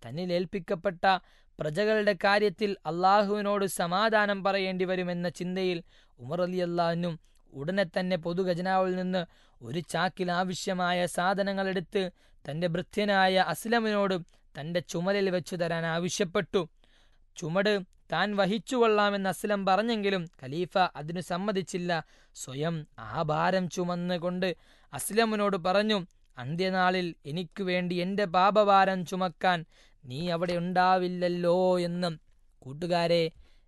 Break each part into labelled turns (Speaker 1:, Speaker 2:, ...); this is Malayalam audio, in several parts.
Speaker 1: തന്നിൽ ഏൽപ്പിക്കപ്പെട്ട പ്രജകളുടെ കാര്യത്തിൽ അള്ളാഹുവിനോട് സമാധാനം പറയേണ്ടി വരുമെന്ന ചിന്തയിൽ ഉമർ അലി അള്ളാഹനും ഉടനെ തന്നെ പൊതുഖജനാവിൽ നിന്ന് ഒരു ചാക്കിൽ ആവശ്യമായ സാധനങ്ങൾ എടുത്ത് തന്റെ ഭൃത്യനായ അസ്ലമിനോട് തന്റെ ചുമലിൽ വെച്ചു തരാൻ ആവശ്യപ്പെട്ടു ചുമട് താൻ വഹിച്ചുകൊള്ളാമെന്ന് അസ്ലം പറഞ്ഞെങ്കിലും ഖലീഫ അതിനു സമ്മതിച്ചില്ല സ്വയം ആ ഭാരം ചുമന്നുകൊണ്ട് അസ്ലമിനോട് പറഞ്ഞു അന്ത്യനാളിൽ എനിക്കു വേണ്ടി എന്റെ പാപഭാരം ചുമക്കാൻ നീ അവിടെ ഉണ്ടാവില്ലല്ലോ എന്നും കൂട്ടുകാരെ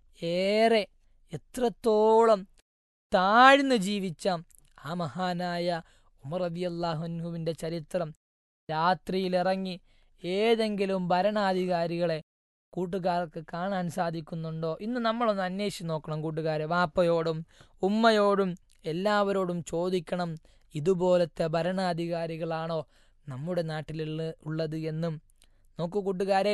Speaker 1: ഏറെ എത്രത്തോളം താഴ്ന്നു ജീവിച്ച ആ മഹാനായ ഉമർ റബി അള്ളാഹുവിന്റെ ചരിത്രം രാത്രിയിലിറങ്ങി ഏതെങ്കിലും ഭരണാധികാരികളെ കൂട്ടുകാർക്ക് കാണാൻ സാധിക്കുന്നുണ്ടോ ഇന്ന് നമ്മളൊന്ന് അന്വേഷിച്ച് നോക്കണം കൂട്ടുകാരെ വാപ്പയോടും ഉമ്മയോടും എല്ലാവരോടും ചോദിക്കണം ഇതുപോലത്തെ ഭരണാധികാരികളാണോ നമ്മുടെ നാട്ടിലുള്ള ഉള്ളത് എന്നും നോക്കൂ കൂട്ടുകാരെ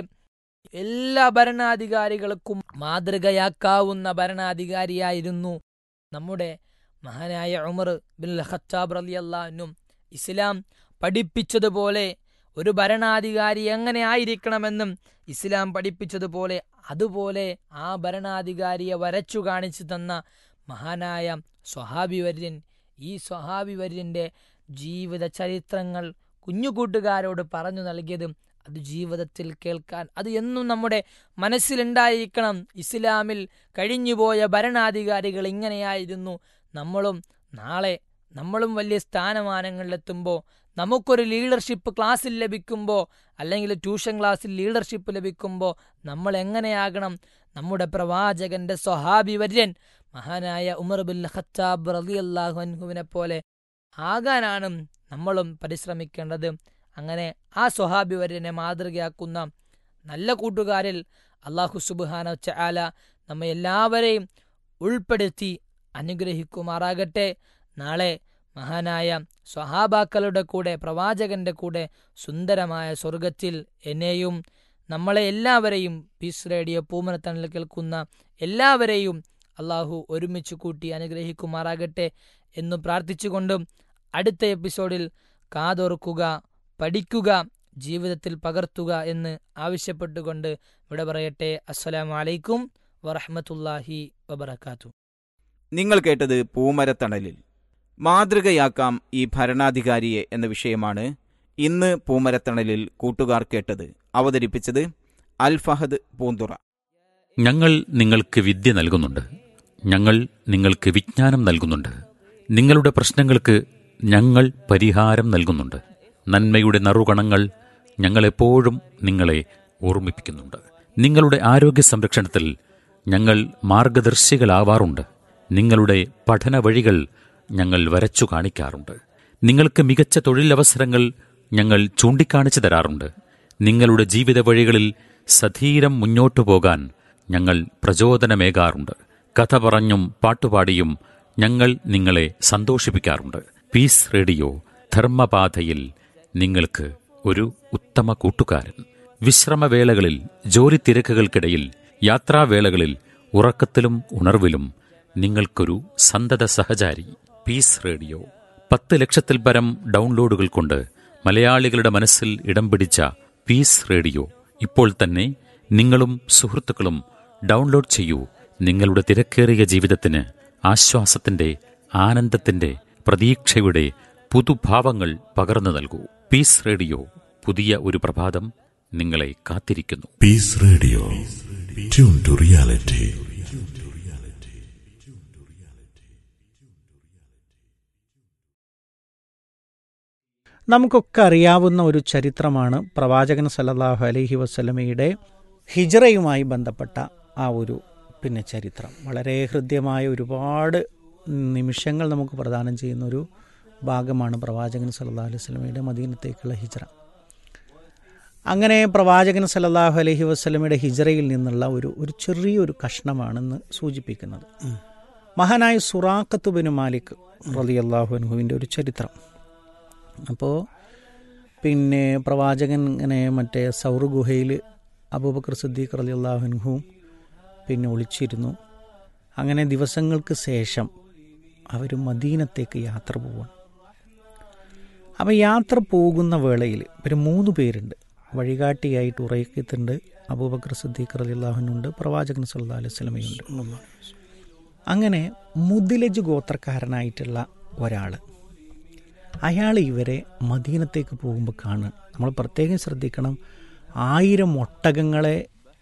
Speaker 1: എല്ലാ ഭരണാധികാരികൾക്കും മാതൃകയാക്കാവുന്ന ഭരണാധികാരിയായിരുന്നു നമ്മുടെ മഹാനായ ഉമർ ബിൻ ഖത്താബ് റലി അള്ളാഹനും ഇസ്ലാം പഠിപ്പിച്ചതുപോലെ ഒരു ഭരണാധികാരി എങ്ങനെ ആയിരിക്കണമെന്നും ഇസ്ലാം പഠിപ്പിച്ചതുപോലെ അതുപോലെ ആ ഭരണാധികാരിയെ വരച്ചു കാണിച്ചു തന്ന മഹാനായ സ്വഹാബിവര്യൻ ഈ സ്വഹാബിവര്യന്റെ ജീവിത ചരിത്രങ്ങൾ കുഞ്ഞുകൂട്ടുകാരോട് പറഞ്ഞു നൽകിയതും അത് ജീവിതത്തിൽ കേൾക്കാൻ അത് എന്നും നമ്മുടെ മനസ്സിലുണ്ടായിരിക്കണം ഇസ്ലാമിൽ കഴിഞ്ഞുപോയ ഭരണാധികാരികൾ ഇങ്ങനെയായിരുന്നു നമ്മളും നാളെ നമ്മളും വലിയ സ്ഥാനമാനങ്ങളിലെത്തുമ്പോൾ നമുക്കൊരു ലീഡർഷിപ്പ് ക്ലാസ്സിൽ ലഭിക്കുമ്പോൾ അല്ലെങ്കിൽ ട്യൂഷൻ ക്ലാസ്സിൽ ലീഡർഷിപ്പ് ലഭിക്കുമ്പോൾ നമ്മൾ എങ്ങനെയാകണം നമ്മുടെ പ്രവാചകന്റെ സ്വഹാബി വര്യൻ മഹാനായ ഉമർ ബിൻ ഖത്താബ് റലി അള്ളാഹുവിനെ പോലെ ആകാനാണ് നമ്മളും പരിശ്രമിക്കേണ്ടത് അങ്ങനെ ആ സ്വഹാബി വര്യനെ മാതൃകയാക്കുന്ന നല്ല കൂട്ടുകാരിൽ അള്ളാഹു സുബാന ചാല നമ്മെ എല്ലാവരെയും ഉൾപ്പെടുത്തി അനുഗ്രഹിക്കുമാറാകട്ടെ നാളെ മഹാനായ സ്വഹാബാക്കളുടെ കൂടെ പ്രവാചകന്റെ കൂടെ സുന്ദരമായ സ്വർഗത്തിൽ എന്നെയും നമ്മളെ എല്ലാവരെയും പീസ് റേഡിയോ പൂമനത്തണിൽ കേൾക്കുന്ന എല്ലാവരെയും അള്ളാഹു ഒരുമിച്ച് കൂട്ടി അനുഗ്രഹിക്കുമാറാകട്ടെ എന്നു പ്രാർത്ഥിച്ചുകൊണ്ടും അടുത്ത എപ്പിസോഡിൽ കാതോർക്കുക പഠിക്കുക ജീവിതത്തിൽ പകർത്തുക എന്ന് ആവശ്യപ്പെട്ടുകൊണ്ട് ഇവിടെ പറയട്ടെ അസ്സലാമു അലൈക്കും വറഹമത്തല്ലാഹി വബർക്കാത്തു
Speaker 2: നിങ്ങൾ കേട്ടത് പൂമരത്തണലിൽ മാതൃകയാക്കാം ഈ ഭരണാധികാരിയെ എന്ന വിഷയമാണ് ഇന്ന് പൂമരത്തണലിൽ കൂട്ടുകാർ കേട്ടത് അവതരിപ്പിച്ചത് അൽ ഫഹദ് പൂന്തുറ
Speaker 3: ഞങ്ങൾ നിങ്ങൾക്ക് വിദ്യ നൽകുന്നുണ്ട് ഞങ്ങൾ നിങ്ങൾക്ക് വിജ്ഞാനം നൽകുന്നുണ്ട് നിങ്ങളുടെ പ്രശ്നങ്ങൾക്ക് ഞങ്ങൾ പരിഹാരം നൽകുന്നുണ്ട് നന്മയുടെ നറുകണങ്ങൾ ഞങ്ങളെപ്പോഴും നിങ്ങളെ ഓർമ്മിപ്പിക്കുന്നുണ്ട് നിങ്ങളുടെ ആരോഗ്യ സംരക്ഷണത്തിൽ ഞങ്ങൾ മാർഗദർശികളാവാറുണ്ട് നിങ്ങളുടെ പഠന വഴികൾ ഞങ്ങൾ വരച്ചു കാണിക്കാറുണ്ട് നിങ്ങൾക്ക് മികച്ച തൊഴിലവസരങ്ങൾ ഞങ്ങൾ ചൂണ്ടിക്കാണിച്ചു തരാറുണ്ട് നിങ്ങളുടെ ജീവിത വഴികളിൽ സധീരം മുന്നോട്ടു പോകാൻ ഞങ്ങൾ പ്രചോദനമേകാറുണ്ട് കഥ പറഞ്ഞും പാട്ടുപാടിയും ഞങ്ങൾ നിങ്ങളെ സന്തോഷിപ്പിക്കാറുണ്ട് പീസ് റേഡിയോ ധർമ്മപാതയിൽ നിങ്ങൾക്ക് ഒരു ഉത്തമ കൂട്ടുകാരൻ വിശ്രമവേളകളിൽ ജോലി തിരക്കുകൾക്കിടയിൽ യാത്രാവേളകളിൽ ഉറക്കത്തിലും ഉണർവിലും നിങ്ങൾക്കൊരു സന്തത സഹചാരി പീസ് റേഡിയോ പത്ത് ലക്ഷത്തിൽ പരം ഡൗൺലോഡുകൾ കൊണ്ട് മലയാളികളുടെ മനസ്സിൽ ഇടം പിടിച്ച പീസ് റേഡിയോ ഇപ്പോൾ തന്നെ നിങ്ങളും സുഹൃത്തുക്കളും ഡൗൺലോഡ് ചെയ്യൂ നിങ്ങളുടെ തിരക്കേറിയ ജീവിതത്തിന് ആശ്വാസത്തിന്റെ ആനന്ദത്തിന്റെ പ്രതീക്ഷയുടെ പുതുഭാവങ്ങൾ പകർന്നു നൽകൂ പീസ് റേഡിയോ പുതിയ ഒരു പ്രഭാതം നിങ്ങളെ കാത്തിരിക്കുന്നു
Speaker 4: Peace Radio. Tune to reality.
Speaker 5: നമുക്കൊക്കെ അറിയാവുന്ന ഒരു ചരിത്രമാണ് പ്രവാചകൻ സല്ലല്ലാഹു അലൈഹി വസ്ലമയുടെ ഹിജറയുമായി ബന്ധപ്പെട്ട ആ ഒരു പിന്നെ ചരിത്രം വളരെ ഹൃദ്യമായ ഒരുപാട് നിമിഷങ്ങൾ നമുക്ക് പ്രദാനം ചെയ്യുന്ന ഒരു ഭാഗമാണ് പ്രവാചകൻ സല്ലല്ലാഹു അലൈഹി വസ്ലമയുടെ മദീനത്തേക്കുള്ള ഹിജറ അങ്ങനെ പ്രവാചകൻ സല്ലല്ലാഹു അലൈഹി വസ്ലമയുടെ ഹിജറയിൽ നിന്നുള്ള ഒരു ഒരു ചെറിയൊരു കഷ്ണമാണെന്ന് സൂചിപ്പിക്കുന്നത് മഹാനായ സുറാഖത്തുബിന് മാലിക് റളിയല്ലാഹു അൻഹുവിൻ്റെ ഒരു ചരിത്രം അപ്പോൾ പിന്നെ പ്രവാചകൻ ഇങ്ങനെ മറ്റേ സൗർ ഗുഹയിൽ അബൂബക്കർ സിദ്ദീഖ് റലി അള്ളാഹുൻഹുവും പിന്നെ ഒളിച്ചിരുന്നു അങ്ങനെ ദിവസങ്ങൾക്ക് ശേഷം അവർ മദീനത്തേക്ക് യാത്ര പോവാണ് അപ്പോൾ യാത്ര പോകുന്ന വേളയിൽ ഇവർ മൂന്ന് പേരുണ്ട് വഴികാട്ടിയായിട്ട് ഉറയക്കത്തുണ്ട് അബൂബക്കർ സിദ്ദീഖ് റലിള്ളാഹുനുണ്ട് പ്രവാചകൻ സല്ലാ അലൈഹി സ്വലമയുണ്ട് അങ്ങനെ മുദിലജ് ഗോത്രക്കാരനായിട്ടുള്ള ഒരാൾ അയാൾ ഇവരെ മദീനത്തേക്ക് പോകുമ്പോൾ കാണുക നമ്മൾ പ്രത്യേകം ശ്രദ്ധിക്കണം ആയിരം ഒട്ടകങ്ങളെ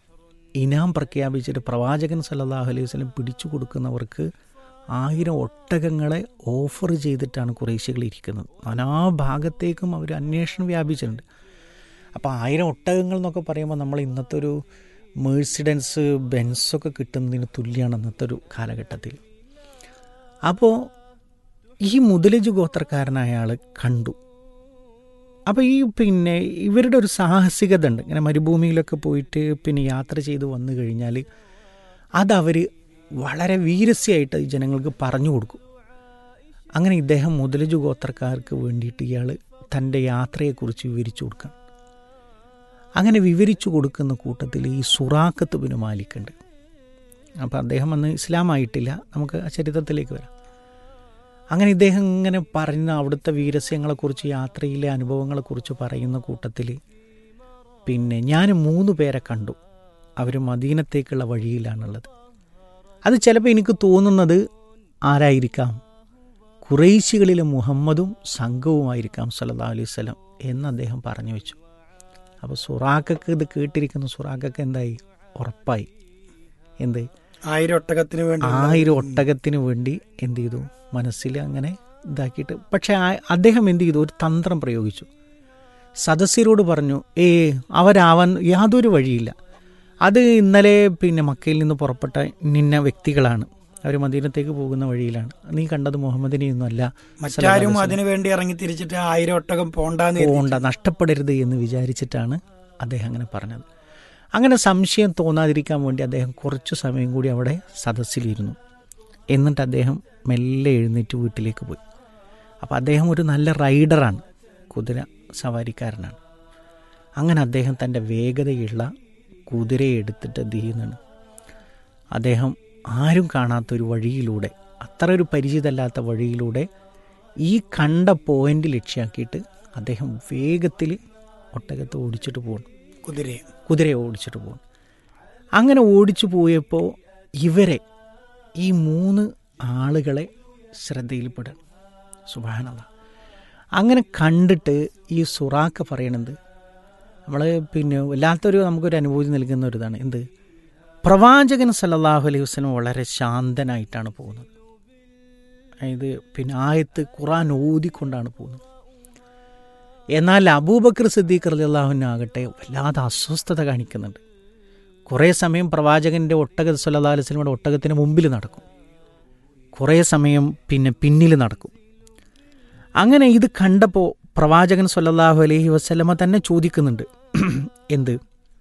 Speaker 5: ഇനാം പ്രഖ്യാപിച്ചിട്ട് പ്രവാചകൻ സല്ലല്ലാഹു അലൈഹി വസല്ലം പിടിച്ചു കൊടുക്കുന്നവർക്ക് ആയിരം ഒട്ടകങ്ങളെ ഓഫർ ചെയ്തിട്ടാണ് കുറേശ്ശികൾ ഇരിക്കുന്നത് നാനാ ഭാഗത്തേക്കും അവർ അന്വേഷണം വ്യാപിച്ചിട്ടുണ്ട് അപ്പോൾ ആയിരം ഒട്ടകങ്ങൾ എന്നൊക്കെ പറയുമ്പോൾ നമ്മൾ ഇന്നത്തെ ഒരു മേഴ്സിഡൻസ് ബെൻസൊക്കെ കിട്ടുന്നതിന് തുല്യമാണ് ഇന്നത്തെ ഒരു കാലഘട്ടത്തിൽ അപ്പോൾ ഈ മുതലജ് ഗോത്രക്കാരനായ ആൾ കണ്ടു അപ്പോൾ ഈ പിന്നെ ഇവരുടെ ഒരു സാഹസികത ഉണ്ട് ഇങ്ങനെ മരുഭൂമിയിലൊക്കെ പോയിട്ട് പിന്നെ യാത്ര ചെയ്ത് വന്നു കഴിഞ്ഞാൽ അതവർ വളരെ വീരസ്യമായിട്ട് ഈ ജനങ്ങൾക്ക് പറഞ്ഞു കൊടുക്കും അങ്ങനെ ഇദ്ദേഹം മുതലജ് ഗോത്രക്കാർക്ക് വേണ്ടിയിട്ട് ഇയാൾ തൻ്റെ യാത്രയെക്കുറിച്ച് വിവരിച്ചു കൊടുക്കണം അങ്ങനെ വിവരിച്ചു കൊടുക്കുന്ന കൂട്ടത്തിൽ ഈ സുറാക്കത്ത് ബിന് മാലിക്കുണ്ട് അപ്പോൾ അദ്ദേഹം അന്ന് ഇസ്ലാമായിട്ടില്ല നമുക്ക് ആ ചരിത്രത്തിലേക്ക് വരാം അങ്ങനെ ഇദ്ദേഹം ഇങ്ങനെ പറയുന്ന അവിടുത്തെ വീരസ്യങ്ങളെക്കുറിച്ച് യാത്രയിലെ അനുഭവങ്ങളെക്കുറിച്ച് പറയുന്ന കൂട്ടത്തിൽ പിന്നെ ഞാൻ മൂന്ന് പേരെ കണ്ടു അവർ മദീനത്തേക്കുള്ള വഴിയിലാണുള്ളത് അത് ചിലപ്പോൾ എനിക്ക് തോന്നുന്നത് ആരായിരിക്കാം കുറേശികളിലെ മുഹമ്മദും സംഘവുമായിരിക്കാം സല്ലല്ലാഹു അലൈഹി വസല്ലം എന്ന് അദ്ദേഹം പറഞ്ഞു വെച്ചു അപ്പോൾ സുറാഖക്ക് ഇത് കേട്ടിരിക്കുന്ന സുറാഖക്ക് എന്തായി ഉറപ്പായി എന്ത്
Speaker 6: ആയിരം ഒട്ടകത്തിന് വേണ്ടി
Speaker 5: ആയിരം ഒട്ടകത്തിന് വേണ്ടി എന്ത് ചെയ്തു മനസ്സിൽ അങ്ങനെ ഇതാക്കിയിട്ട് പക്ഷെ ആ- അദ്ദേഹം എന്ത് ചെയ്തു ഒരു തന്ത്രം പ്രയോഗിച്ചു സദസ്യരോട് പറഞ്ഞു ഏ അവരാവാൻ യാതൊരു വഴിയില്ല അത് ഇന്നലെ പിന്നെ മക്കയിൽ നിന്ന് പുറപ്പെട്ട നിന്ന വ്യക്തികളാണ് അവർ മദീനത്തേക്ക് പോകുന്ന വഴിയിലാണ് നീ കണ്ടത് മുഹമ്മദിനെയൊന്നുമല്ല
Speaker 6: മറ്റാരും അതിനു വേണ്ടി ഇറങ്ങി തിരിച്ചിട്ട് ആയിരം ഒട്ടകം പോണ്ടാന്ന് കരുതി.
Speaker 5: പോണ്ട നഷ്ടപ്പെടരുത് എന്ന് വിചാരിച്ചിട്ടാണ് അദ്ദേഹം അങ്ങനെ പറഞ്ഞത് അങ്ങനെ സംശയം തോന്നാതിരിക്കാൻ വേണ്ടി അദ്ദേഹം കുറച്ചു സമയം കൂടി അവിടെ സദസ്സിലിരുന്നു എന്നിട്ട് അദ്ദേഹം മെല്ലെ എഴുന്നേറ്റ് വീട്ടിലേക്ക് പോയി അപ്പോൾ അദ്ദേഹം ഒരു നല്ല റൈഡറാണ് കുതിര സവാരിക്കാരനാണ് അങ്ങനെ അദ്ദേഹം തൻ്റെ വേഗതയുള്ള കുതിരയെ എടുത്തിട്ട് എന്ത് ചെയ്യുന്നതാണ് അദ്ദേഹം ആരും കാണാത്തൊരു വഴിയിലൂടെ അത്ര ഒരു പരിചിതമല്ലാത്ത വഴിയിലൂടെ ഈ കണ്ട പോയിന്റ് ലക്ഷ്യമാക്കിയിട്ട് അദ്ദേഹം വേഗത്തിൽ ഒട്ടകത്തെ ഓടിച്ചിട്ട് പോകുന്നു
Speaker 6: കുതിരയെ
Speaker 5: കുതിരയെ ഓടിച്ചിട്ട് പോകുന്നു അങ്ങനെ ഓടിച്ചു പോയപ്പോൾ ഇവരെ ഈ മൂന്ന് ആളുകളെ ശ്രദ്ധയിൽപ്പെടും സുബാനത അങ്ങനെ കണ്ടിട്ട് ഈ സുറാക്ക പറയണത് നമ്മൾ പിന്നെ വല്ലാത്തൊരു നമുക്കൊരു അനുഭൂതി നൽകുന്ന ഒരു ഇതാണ് എന്ത് പ്രവാചകൻ സല്ലല്ലാഹു അലൈഹി വസല്ലം വളരെ ശാന്തനായിട്ടാണ് പോകുന്നത് അതായത് പിന്നെ ആയത്ത് ഖുറാൻ ഓതിക്കൊണ്ടാണ് പോകുന്നത് എന്നാൽ അബൂബക്കർ സിദ്ദീഖ് റലിയല്ലാഹുവിനാകട്ടെ വല്ലാതെ അസ്വസ്ഥത കാണിക്കുന്നുണ്ട് കുറേ സമയം പ്രവാചകൻ്റെ ഒട്ടക സല്ലല്ലാഹു അലൈഹി വസല്ലമയുടെ ഒട്ടകത്തിന് മുമ്പിൽ നടക്കും കുറേ സമയം പിന്നെ പിന്നിൽ നടക്കും അങ്ങനെ ഇത് കണ്ടപ്പോൾ പ്രവാചകൻ സല്ലല്ലാഹു അലൈഹി വസല്ലമ തന്നെ ചോദിക്കുന്നുണ്ട് എന്ത്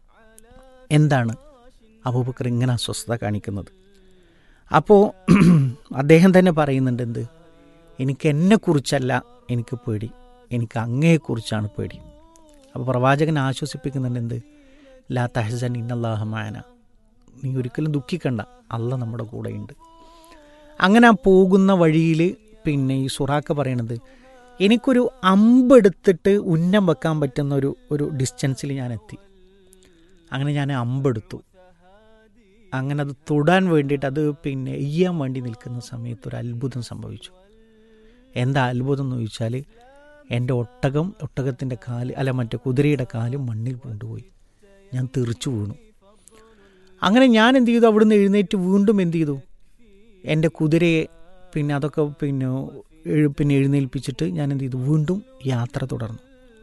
Speaker 5: എന്താണ് അബൂബക്കർ ഇങ്ങനെ അസ്വസ്ഥത കാണിക്കുന്നത് അപ്പോൾ അദ്ദേഹം തന്നെ പറയുന്നുണ്ട് എന്ത് എനിക്ക് എന്നെക്കുറിച്ചല്ല എനിക്ക് പേടി എനിക്ക് അങ്ങയെക്കുറിച്ചാണ് പേടി അപ്പോൾ പ്രവാചകൻ ആശ്വസിപ്പിക്കുന്നുണ്ട് എന്ത് ലാ തഹസൻ ഇന്നല്ലാഹമാന നീ ഒരിക്കലും ദുഃഖിക്കണ്ട അല്ല നമ്മുടെ കൂടെയുണ്ട് അങ്ങനെ ആ പോകുന്ന വഴിയിൽ പിന്നെ ഈ സുറാക്ക പറയണത് എനിക്കൊരു അമ്പെടുത്തിട്ട് ഉന്നം വെക്കാൻ പറ്റുന്ന ഒരു ഒരു ഡിസ്റ്റൻസിൽ ഞാൻ എത്തി അങ്ങനെ ഞാൻ അമ്പെടുത്തു അങ്ങനെ അത് തൊടാൻ വേണ്ടിയിട്ട് അത് പിന്നെ എയ്യാൻ വേണ്ടി നിൽക്കുന്ന സമയത്ത് ഒരു അത്ഭുതം സംഭവിച്ചു എന്താ അത്ഭുതം എന്ന് ചോദിച്ചാൽ എൻ്റെ ഒട്ടകം ഒട്ടകത്തിൻ്റെ കാല് അല്ല മറ്റേ കുതിരയുടെ കാല് മണ്ണിൽ കൊണ്ടുപോയി ഞാൻ തെറിച്ചു വീണു അങ്ങനെ ഞാൻ എന്ത് ചെയ്തു അവിടുന്ന് എഴുന്നേറ്റ് വീണ്ടും എന്ത് ചെയ്തു എൻ്റെ കുതിരയെ പിന്നെ അതൊക്കെ പിന്നെ എഴു- പിന്നെ എഴുന്നേൽപ്പിച്ചിട്ട് ഞാൻ എന്ത് ചെയ്തു വീണ്ടും യാത്ര തുടർന്നു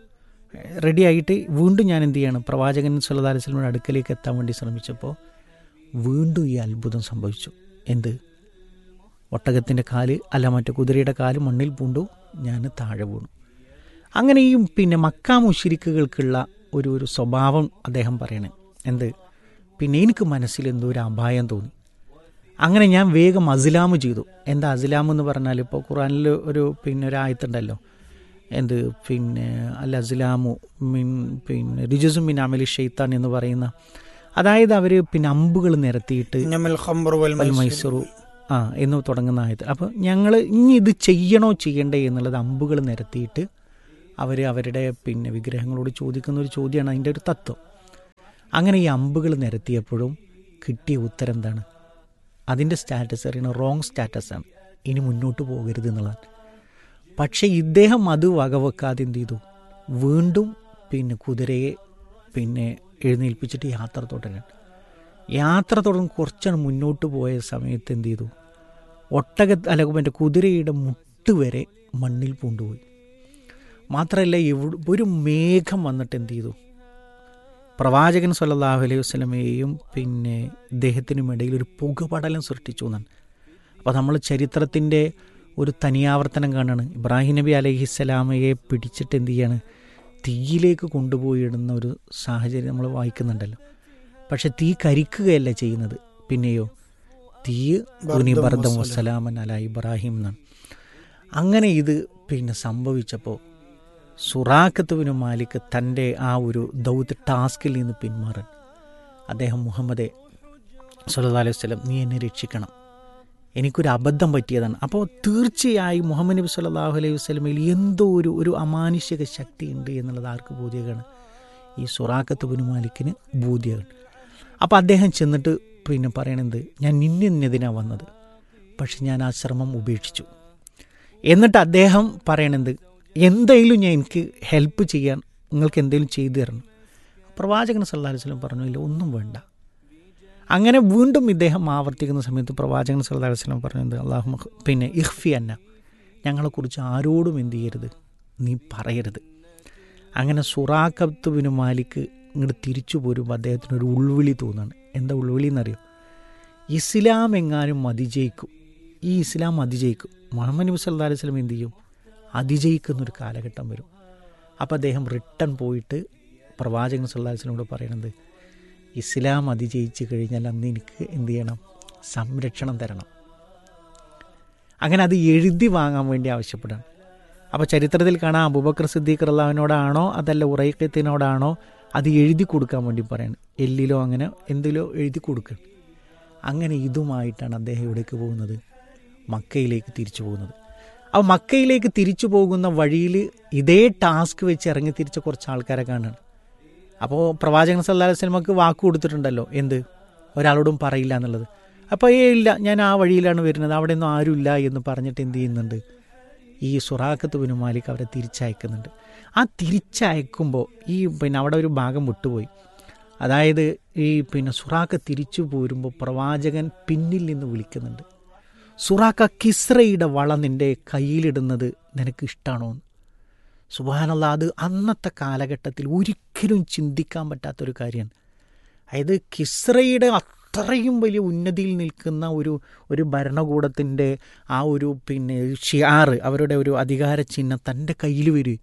Speaker 5: റെഡി ആയിട്ട് വീണ്ടും ഞാൻ എന്ത് ചെയ്യണം പ്രവാചകൻ സല്ലല്ലാഹു അലൈഹി വസല്ലമയുടെ അടുക്കലേക്ക് എത്താൻ വേണ്ടി ശ്രമിച്ചപ്പോൾ വീണ്ടും ഈ അത്ഭുതം സംഭവിച്ചു എന്ത് ഒട്ടകത്തിൻ്റെ കാല് അല്ല മറ്റേ കുതിരയുടെ കാല് മണ്ണിൽ പൂണ്ടു ഞാൻ താഴെ വീണു അങ്ങനെ ഈ പിന്നെ മക്കാ മുഷിരിക്കുകൾക്കുള്ള ഒരു ഒരു സ്വഭാവം അദ്ദേഹം പറയണേ എന്ത് പിന്നെ എനിക്ക് മനസ്സിൽ എന്തോ ഒരു അപായം തോന്നി അങ്ങനെ ഞാൻ വേഗം അസിലാമ് ചെയ്തു എന്താ അസിലാം എന്ന് പറഞ്ഞാൽ ഇപ്പോൾ ഖുറാനിൽ ഒരു പിന്നെ ഒരു ആയത്തുണ്ടല്ലോ എന്ത് പിന്നെ അൽ അസിലാമു മിൻ പിന്നെ റിജുസു മിൻ അമലി ഷെയ്ത്താൻ എന്ന് പറയുന്ന അതായത് അവർ പിന്നെ അമ്പുകൾ നിരത്തിയിട്ട്
Speaker 6: ഇന്നമൽ ഖംറു വൽ
Speaker 5: വൽ
Speaker 6: മൈസിറു.
Speaker 5: മൈസൂറു ആ എന്ന് തുടങ്ങുന്ന ആയത് അപ്പോൾ ഞങ്ങൾ ഇനി ഇത് ചെയ്യണോ ചെയ്യണ്ടേ എന്നുള്ളത് അമ്പുകൾ നിരത്തിയിട്ട് അവർ അവരുടെ പിന്നെ വിഗ്രഹങ്ങളോട് ചോദിക്കുന്ന ഒരു ചോദ്യമാണ് അതിൻ്റെ ഒരു തത്വം അങ്ങനെ ഈ അമ്പുകൾ നിരത്തിയപ്പോഴും കിട്ടിയ ഉത്തരം എന്താണ് അതിൻ്റെ സ്റ്റാറ്റസ് അറിയണ റോങ് സ്റ്റാറ്റസാണ് ഇനി മുന്നോട്ട് പോകരുത് എന്നുള്ളതാണ് പക്ഷേ ഇദ്ദേഹം അത് വകവെക്കാതെ എന്ത് ചെയ്തു വീണ്ടും പിന്നെ കുതിരയെ പിന്നെ എഴുന്നേൽപ്പിച്ചിട്ട് യാത്ര തുടരാൻ യാത്ര തുടർന്ന് കുറച്ചാണ് മുന്നോട്ട് പോയ സമയത്ത് എന്ത് ചെയ്തു ഒട്ടക അല്ല മറ്റേ കുതിരയുടെ മുട്ട് വരെ മണ്ണിൽ പൂണ്ടുപോയി മാത്രമല്ല എവിടെ ഒരു മേഘം വന്നിട്ട് എന്ത് ചെയ്തു പ്രവാചകൻ സല്ലല്ലാഹു അലൈഹി വസ്ലമയെയും പിന്നെ ഇദ്ദേഹത്തിനും ഇടയിൽ ഒരു പുകപടലം സൃഷ്ടിച്ചു എന്നാണ് അപ്പോൾ നമ്മൾ ചരിത്രത്തിൻ്റെ ഒരു തനിയാവർത്തനം കാണാണ് ഇബ്രാഹിം നബി അലഹിസ്സലാമയെ പിടിച്ചിട്ട് എന്ത് ചെയ്യാണ് തീയിലേക്ക് കൊണ്ടുപോയി ഇടുന്ന ഒരു സാഹചര്യം നമ്മൾ വായിക്കുന്നുണ്ടല്ലോ പക്ഷെ തീ കരിക്കുകയല്ല ചെയ്യുന്നത് പിന്നെയോ തീ ബർദം വസ്സലാമൻ അല ഇബ്രാഹിം എന്നാണ് അങ്ങനെ ഇത് പിന്നെ സംഭവിച്ചപ്പോൾ സുറാഖത്തുവിന് മാലിക് തൻ്റെ ആ ഒരു ദൗത്യ ടാസ്കിൽ നിന്ന് പിന്മാറാൻ അദ്ദേഹം മുഹമ്മദെ സല്ലല്ലാഹു അലൈഹി വസല്ലം നീ എന്നെ രക്ഷിക്കണം എനിക്കൊരു അബദ്ധം പറ്റിയതാണ് അപ്പോൾ തീർച്ചയായും മുഹമ്മദ് നബി സല്ലല്ലാഹു അലൈഹി വസല്ലമയിൽ എന്തോ ഒരു ഒരു അമാനുഷിക ശക്തി ഉണ്ട് എന്നുള്ളത് ആർക്ക് ബോധ്യമാണ് ഈ സുറാഖത്ത് ബിൻ മാലിക്കിന് ബോധ്യമാണ് അപ്പോൾ അദ്ദേഹം ചെന്നിട്ട് പിന്നെ പറയണത് ഞാൻ നിന്നെതിനാണ് വന്നത് പക്ഷെ ഞാൻ ആ ശ്രമം ഉപേക്ഷിച്ചു എന്നിട്ട് അദ്ദേഹം പറയണത് എന്തെങ്കിലും ഞാൻ എനിക്ക് ഹെൽപ്പ് ചെയ്യാൻ നിങ്ങൾക്ക് എന്തെങ്കിലും ചെയ്തു തരണം പ്രവാചകൻ സല്ലല്ലാഹു അലൈഹി വസല്ലം പറഞ്ഞു ഇല്ല ഒന്നും വേണ്ട അങ്ങനെ വീണ്ടും ഇദ്ദേഹം ആവർത്തിക്കുന്ന സമയത്ത് പ്രവാചകൻ സല്ലല്ലാഹു അലൈഹി വസല്ലം പറഞ്ഞത് അള്ളാഹു പിന്നെ ഇഹ്ഫി അന്ന ഞങ്ങളെക്കുറിച്ച് ആരോടും എന്ത് ചെയ്യരുത് നീ പറയരുത് അങ്ങനെ സുറാഖത്ത് ബിൻ മാലിക്ക് ഇങ്ങോട്ട് തിരിച്ചു പോരുമ്പോൾ അദ്ദേഹത്തിന് ഒരു ഉൾവിളി തോന്നുകയാണ് എന്താ ഉൾവിളി എന്നറിയോ ഇസ്ലാം എങ്ങാനും അതിജയിക്കും ഈ ഇസ്ലാം അതിജയിക്കും മുഹമ്മദ് നബി സല്ലല്ലാഹു അലൈഹി വസല്ലം എന്ത് ചെയ്യും അതിജയിക്കുന്നൊരു കാലഘട്ടം വരും അപ്പോൾ അദ്ദേഹം റിട്ടേൺ പോയിട്ട് പ്രവാചകൻ സല്ലല്ലാഹു അലൈഹി വസല്ലമോട് പറയണത് ഇസ്ലാം അതിജയിച്ച് കഴിഞ്ഞാൽ അന്ന് എനിക്ക് എന്ത് ചെയ്യണം സംരക്ഷണം തരണം അങ്ങനെ അത് എഴുതി വാങ്ങാൻ വേണ്ടി ആവശ്യപ്പെടാണ് അപ്പോൾ ചരിത്രത്തിൽ കാണാം അബൂബക്കർ സിദ്ദീഖ് അള്ളാഹുവിനോടാണോ അതല്ല ഉറൈക്കത്തിനോടാണോ അത് എഴുതി കൊടുക്കാൻ വേണ്ടി പറയണം എല്ലിലോ അങ്ങനെ എന്തിലോ എഴുതി കൊടുക്കണം അങ്ങനെ ഇതുമായിട്ടാണ് അദ്ദേഹം എവിടേക്ക് പോകുന്നത് മക്കയിലേക്ക് തിരിച്ചു പോകുന്നത് അപ്പോൾ മക്കയിലേക്ക് തിരിച്ചു പോകുന്ന വഴിയിൽ ഇതേ ടാസ്ക് വെച്ച് ഇറങ്ങി തിരിച്ച കുറച്ച് ആൾക്കാരെ കാണുകയാണ് അപ്പോൾ പ്രവാചകൻ സല്ലാ വസ്ലമക്ക് വാക്ക് കൊടുത്തിട്ടുണ്ടല്ലോ എന്ത് ഒരാളോടും പറയില്ല എന്നുള്ളത് അപ്പോൾ ഏ ഇല്ല ഞാൻ ആ വഴിയിലാണ് വരുന്നത് അവിടെ ഒന്നും ആരുമില്ല എന്ന് പറഞ്ഞിട്ട് എന്ത് ചെയ്യുന്നുണ്ട് ഈ സുറാഖത്ത് ബിനു മാലിക് അവരെ തിരിച്ചയക്കുന്നുണ്ട് ആ തിരിച്ചയക്കുമ്പോൾ ഈ പിന്നെ അവിടെ ഒരു ഭാഗം വിട്ടുപോയി അതായത് ഈ പിന്നെ സുറാഖ തിരിച്ചു പോരുമ്പോൾ പ്രവാചകൻ പിന്നിൽ നിന്ന് വിളിക്കുന്നുണ്ട് സുറാഖ കിസ്രയുടെ വള നിൻ്റെ കയ്യിലിടുന്നത് നിനക്ക് ഇഷ്ടമാണോ എന്ന് സുബാനല്ല അത് അന്നത്തെ കാലഘട്ടത്തിൽ ഒരിക്കലും ചിന്തിക്കാൻ പറ്റാത്തൊരു കാര്യമാണ് അതായത് കിസ്രയുടെ അത്രയും വലിയ ഉന്നതിയിൽ നിൽക്കുന്ന ഒരു ഒരു ഭരണകൂടത്തിൻ്റെ ആ ഒരു പിന്നെ ഷിയാറ് അവരുടെ ഒരു അധികാര ചിഹ്നം തൻ്റെ കയ്യിൽ വരും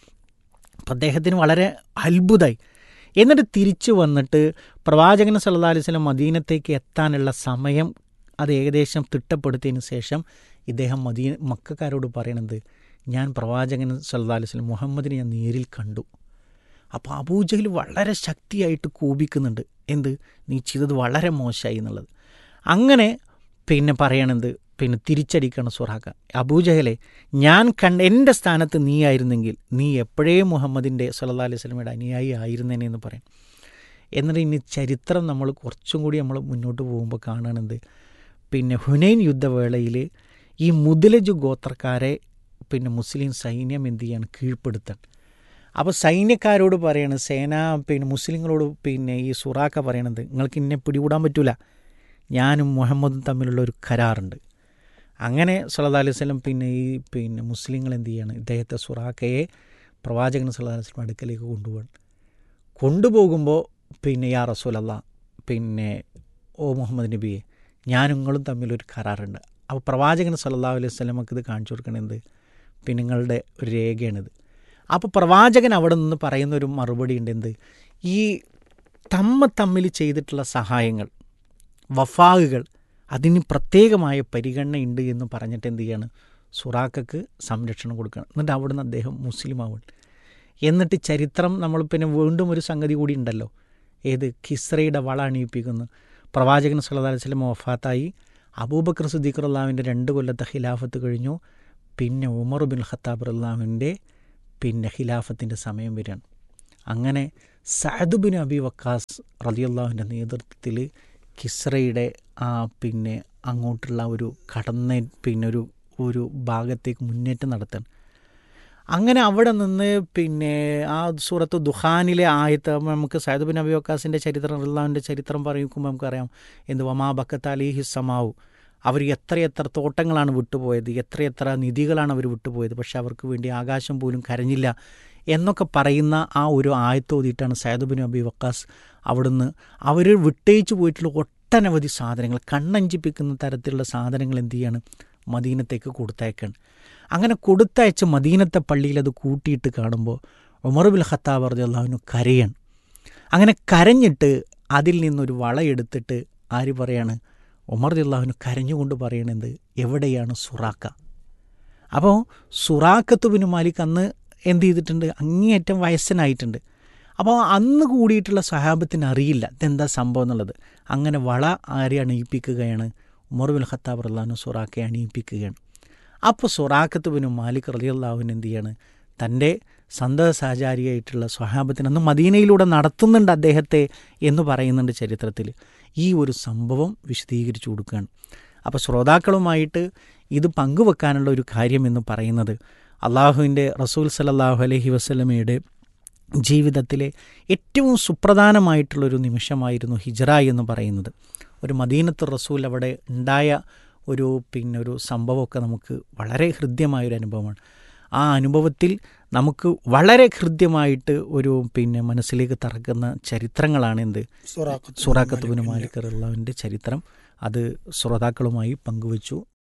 Speaker 5: അപ്പം അദ്ദേഹത്തിന് വളരെ അത്ഭുതമായി എന്നിട്ട് തിരിച്ചു വന്നിട്ട് പ്രവാചകൻ സല്ലാ അലൈഹി സ്വലം മദീനത്തേക്ക് എത്താനുള്ള സമയം അത് ഏകദേശം തിട്ടപ്പെടുത്തിയതിന് ശേഷം ഇദ്ദേഹം മദീന മക്കാരോട് പറയണത് ഞാൻ പ്രവാചകൻ സല്ലാ അലൈഹി സ്വലം മുഹമ്മദിനെ ഞാൻ നേരിൽ കണ്ടു അപ്പോൾ അബൂജഹൽ വളരെ ശക്തിയായിട്ട് കോപിക്കുന്നുണ്ട് എന്ത് നീ ചെയ്തത് വളരെ മോശമായി എന്നുള്ളത് അങ്ങനെ പിന്നെ പറയണത് പിന്നെ തിരിച്ചടിക്കണം സുറാഖ അബൂജഹലെ ഞാൻ കണ്ട എൻ്റെ സ്ഥാനത്ത് നീ ആയിരുന്നെങ്കിൽ നീ എപ്പോഴേ മുഹമ്മദിൻ്റെ സല്ലാ അലൈഹി സ്വലമയുടെ അനുയായി ആയിരുന്നേനെ എന്ന് പറയും എന്നിട്ട് ഇനി ചരിത്രം നമ്മൾ കുറച്ചും കൂടി നമ്മൾ മുന്നോട്ട് പോകുമ്പോൾ കാണുന്നത് പിന്നെ ഹുനൈൻ യുദ്ധവേളയിൽ ഈ മുതലജ് ഗോത്രക്കാരെ പിന്നെ മുസ്ലിം സൈന്യം എന്ത് ചെയ്യാണ് കീഴ്പ്പെടുത്താൻ അപ്പോൾ സൈന്യക്കാരോട് പറയാണ് സേന പിന്നെ മുസ്ലിങ്ങളോട് പിന്നെ ഈ സുറാക്ക പറയണത് നിങ്ങൾക്ക് ഇന്നെ പിടികൂടാൻ പറ്റൂല ഞാനും മുഹമ്മദും തമ്മിലുള്ള ഒരു കരാറുണ്ട് അങ്ങനെ സല്ലല്ലാഹു അലൈഹി വസല്ലം പിന്നെ ഈ പിന്നെ മുസ്ലിങ്ങൾ എന്ത് ചെയ്യാണ് ഇദ്ദേഹത്തെ സുറാക്കയെ പ്രവാചകൻ സല്ലല്ലാഹു അലൈഹി വസല്ലം അടുക്കലേക്ക് കൊണ്ടുപോകണം കൊണ്ടുപോകുമ്പോൾ പിന്നെ യാ റസൂലല്ല പിന്നെ ഓ മുഹമ്മദ് നബിയെ ഞാനും നിങ്ങളും തമ്മിലൊരു കരാറുണ്ട് അപ്പോൾ പ്രവാചകൻ സല്ലല്ലാഹു അലൈഹി വസല്ലമക്ക് ഇത് കാണിച്ചു കൊടുക്കണത് പിന്നെ നിങ്ങളുടെ ഒരു രേഖയാണിത് അപ്പോൾ പ്രവാചകൻ അവിടെ നിന്ന് പറയുന്ന ഒരു മറുപടി ഉണ്ട് എന്ത് ഈ തമ്മ തമ്മിൽ ചെയ്തിട്ടുള്ള സഹായങ്ങൾ വഫാകുകൾ അതിന് പ്രത്യേകമായ പരിഗണനയുണ്ട് എന്ന് പറഞ്ഞിട്ട് എന്ത് ചെയ്യാണ് സുറാക്കക്ക് സംരക്ഷണം കൊടുക്കണം എന്നിട്ട് അവിടുന്ന് അദ്ദേഹം മുസ്ലിം ആവുകയാണ് എന്നിട്ട് ചരിത്രം നമ്മൾ പിന്നെ വീണ്ടും ഒരു സംഗതി കൂടി ഉണ്ടല്ലോ ഏത് കിസ്രയുടെ വള അണിയിപ്പിക്കുന്നു പ്രവാചകൻ സല്ലല്ലാഹു അലൈഹി വസല്ലം വഫാത്തായി അബൂബക്കർ സിദ്ദീഖ് അള്ളാഹുവിൻ്റെ രണ്ട് കൊല്ലത്തെ ഖിലാഫത്ത് കഴിഞ്ഞു പിന്നെ ഉമർ ബിൻ ഖത്താബ് അള്ളാഹുവിൻ്റെ പിന്നെ ഖിലാഫത്തിൻ്റെ സമയം വരികയാണ് അങ്ങനെ സഅദുബിൻ അബി വക്കാസ് റലിയുള്ളാഹുവിൻ്റെ നേതൃത്വത്തിൽ കിസ്രയുടെ ആ പിന്നെ അങ്ങോട്ടുള്ള ഒരു കടന്ന പിന്നെ ഒരു ഒരു ഭാഗത്തേക്ക് മുന്നേറ്റം നടത്തണം അങ്ങനെ അവിടെ നിന്ന് പിന്നെ ആ സൂറത്ത് ദുഹാനിലെ ആയത്ത് നമുക്ക് സൈദ് ബിൻ അബി വക്കാസിൻ്റെ ചരിത്രം അള്ളാഹുവിൻ്റെ ചരിത്രം പറയുമ്പോൾ നമുക്കറിയാം എന്ത് വമാ ബക്കത്ത് അലിഹി സമാവു അവർ എത്രയെത്ര തോട്ടങ്ങളാണ് വിട്ടുപോയത് എത്രയെത്ര നിധികളാണ് അവർ വിട്ടുപോയത് പക്ഷെ അവർക്ക് വേണ്ടി ആകാശം പോലും കരഞ്ഞില്ല എന്നൊക്കെ പറയുന്ന ആ ഒരു ആയത്തോതിയിട്ടാണ് സൈദ് ബിൻ അബി വക്കാസ് അവിടുന്ന് അവർ വിട്ടയിച്ചു പോയിട്ടുള്ള ഒട്ടനവധി സാധനങ്ങൾ കണ്ണഞ്ചിപ്പിക്കുന്ന തരത്തിലുള്ള സാധനങ്ങൾ എന്ത് ചെയ്യാണ് മദീനത്തേക്ക് കൊടുത്തയക്കാണ് അങ്ങനെ കൊടുത്തയച്ച് മദീനത്തെ പള്ളിയിൽ അത് കൂട്ടിയിട്ട് കാണുമ്പോൾ ഉമർ ബിൽ ഖത്താബ് അള്ളാഹുവിന് കരയാണ് അങ്ങനെ കരഞ്ഞിട്ട് അതിൽ നിന്നൊരു വളയെടുത്തിട്ട് ആര് പറയാണ് ഉമർ അള്ളാഹുവിന് കരഞ്ഞുകൊണ്ട് പറയണത് എവിടെയാണ് സുറാക്ക അപ്പോൾ സുറാക്കത്ത് ബിൻ മാലിക് അന്ന് എന്ത് ചെയ്തിട്ടുണ്ട് അങ്ങേയറ്റം വയസ്സനായിട്ടുണ്ട് അപ്പോൾ അന്ന് കൂടിയിട്ടുള്ള സഹാബത്തിന് അറിയില്ല ഇതെന്താ സംഭവം എന്നുള്ളത് അങ്ങനെ വള ആരെ അണിയിപ്പിക്കുകയാണ് ഉമർ ബിൻ ഖത്താബ് അള്ളാഹുന് സുറാക്കയെ അണിയിപ്പിക്കുകയാണ് അപ്പോൾ സുറാഖത്ത് ബിൻ മാലിക് റലിയല്ലാഹുവിൻ എന്ത് ചെയ്യാണ് തൻ്റെ സന്തത സഹചാരിയായിട്ടുള്ള സ്വഹാബത്തിന് അന്ന് മദീനയിലൂടെ നടത്തുന്നുണ്ട് അദ്ദേഹത്തെ എന്ന് പറയുന്നുണ്ട് ചരിത്രത്തിൽ ഈ ഒരു സംഭവം വിശദീകരിച്ചു കൊടുക്കുകയാണ് അപ്പോൾ ശ്രോതാക്കളുമായിട്ട് ഇത് പങ്കുവെക്കാനുള്ള ഒരു കാര്യം എന്ന് പറയുന്നത് അള്ളാഹുവിൻ്റെ റസൂൽ സലല്ലാഹു അലഹി വസ്ലമയുടെ ജീവിതത്തിലെ ഏറ്റവും സുപ്രധാനമായിട്ടുള്ളൊരു നിമിഷമായിരുന്നു ഹിജറ എന്ന് പറയുന്നത് ഒരു മദീനത്ത് റസൂൽ അവിടെ ഉണ്ടായ ഒരു പിന്നെ ഒരു സംഭവമൊക്കെ നമുക്ക് വളരെ ഹൃദ്യമായൊരു അനുഭവമാണ് ആ അനുഭവത്തിൽ നമുക്ക് വളരെ ഹൃദ്യമായിട്ട് ഒരു പിന്നെ മനസ്സിലേക്ക് തറക്കുന്ന ചരിത്രങ്ങളാണ് എന്ത് സുറാഖത്തുബിന് മാലിക് അള്ളാഹുവിൻ്റെ ചരിത്രം അത് ശ്രോതാക്കളുമായി പങ്കുവച്ചു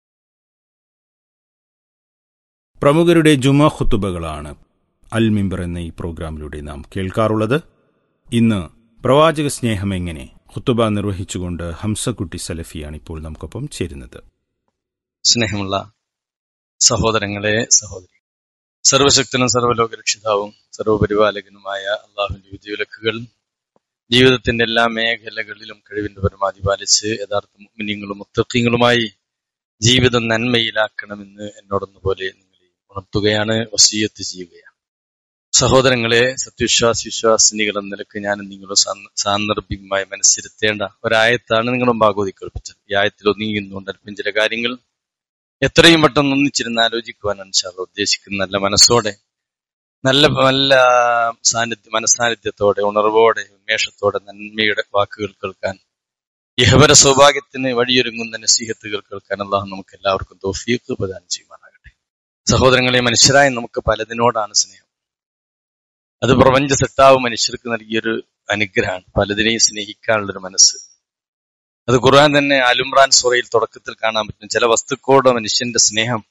Speaker 7: പ്രമുഖരുടെ ജുമ ഖുത്തുബകളാണ് അൽ മിമ്പർ എന്ന ഈ പ്രോഗ്രാമിലൂടെ നാം കേൾക്കാറുള്ളത് ഇന്ന് പ്രവാചക സ്നേഹം എങ്ങനെ ഖുത്തുബ നിർവഹിച്ചുകൊണ്ട് ഹംസക്കുട്ടി സലഫിയാണ് ഇപ്പോൾ നമുക്കൊപ്പം ചേരുന്നത്
Speaker 8: സ്നേഹമുള്ള സഹോദരങ്ങളെ സഹോദരി സർവശക്തനും സർവ്വലോക രക്ഷിതാവും സർവപരിപാലകനുമായ അള്ളാഹുവിന്റെ വിധിവിലക്കുകൾ ജീവിതത്തിന്റെ എല്ലാ മേഖലകളിലും കഴിവിന്റെ പരമാധി പാലിച്ച് യഥാർത്ഥ മുന്നിങ്ങളും മുത്തക്കിങ്ങളുമായി ജീവിതം നന്മയിലാക്കണമെന്ന് എന്നോടൊന്നു പോലെ നിങ്ങളെ ഉണർത്തുകയാണ് വസീയത്ത് ചെയ്യുകയാണ് സഹോദരങ്ങളെ സത്യവിശ്വാസ വിശ്വാസിനികൾ എന്ന നിലക്ക് ഞാൻ നിങ്ങളുടെ സാന്ദർഭികമായി മനസ്സിരുത്തേണ്ട ഒരായത്താണ് നിങ്ങളുടെ ഭാഗവതി കേൾപ്പിച്ചത് ഈ ആയത്തിൽ ഒതുങ്ങിയുന്നുകൊണ്ട് അല്പം ചില കാര്യങ്ങൾ എത്രയും പെട്ടെന്ന് ഒന്നിച്ചിരുന്ന് ആലോചിക്കുവാനാണ് ഷാർ ഉദ്ദേശിക്കുന്ന നല്ല മനസ്സോടെ നല്ല നല്ല സാന്നിധ്യ മനസാന്നിധ്യത്തോടെ ഉണർവോടെ ഉന്മേഷത്തോടെ നന്മയുടെ വാക്കുകൾ കേൾക്കാൻ ഇഹവര സൗഭാഗ്യത്തിന് വഴിയൊരുങ്ങുന്ന നസീഹത്തുകൾ കേൾക്കാൻ അള്ളാഹു നമുക്ക് എല്ലാവർക്കും തോഫീക്ക് പ്രദാനം ചെയ്യുവാനാകട്ടെ സഹോദരങ്ങളെ മനുഷ്യരായ നമുക്ക് പലതിനോടാണ് സ്നേഹം അത് പ്രപഞ്ച സെട്ടാവ് മനുഷ്യർക്ക് നൽകിയൊരു അനുഗ്രഹമാണ് പലതിനെയും സ്നേഹിക്കാനുള്ളൊരു മനസ്സ് അത് ഖുർആൻ തന്നെ അലുംറാൻ സുറയിൽ തുടക്കത്തിൽ കാണാൻ പറ്റും ചില വസ്തുക്കളോട് മനുഷ്യന്റെ സ്നേഹം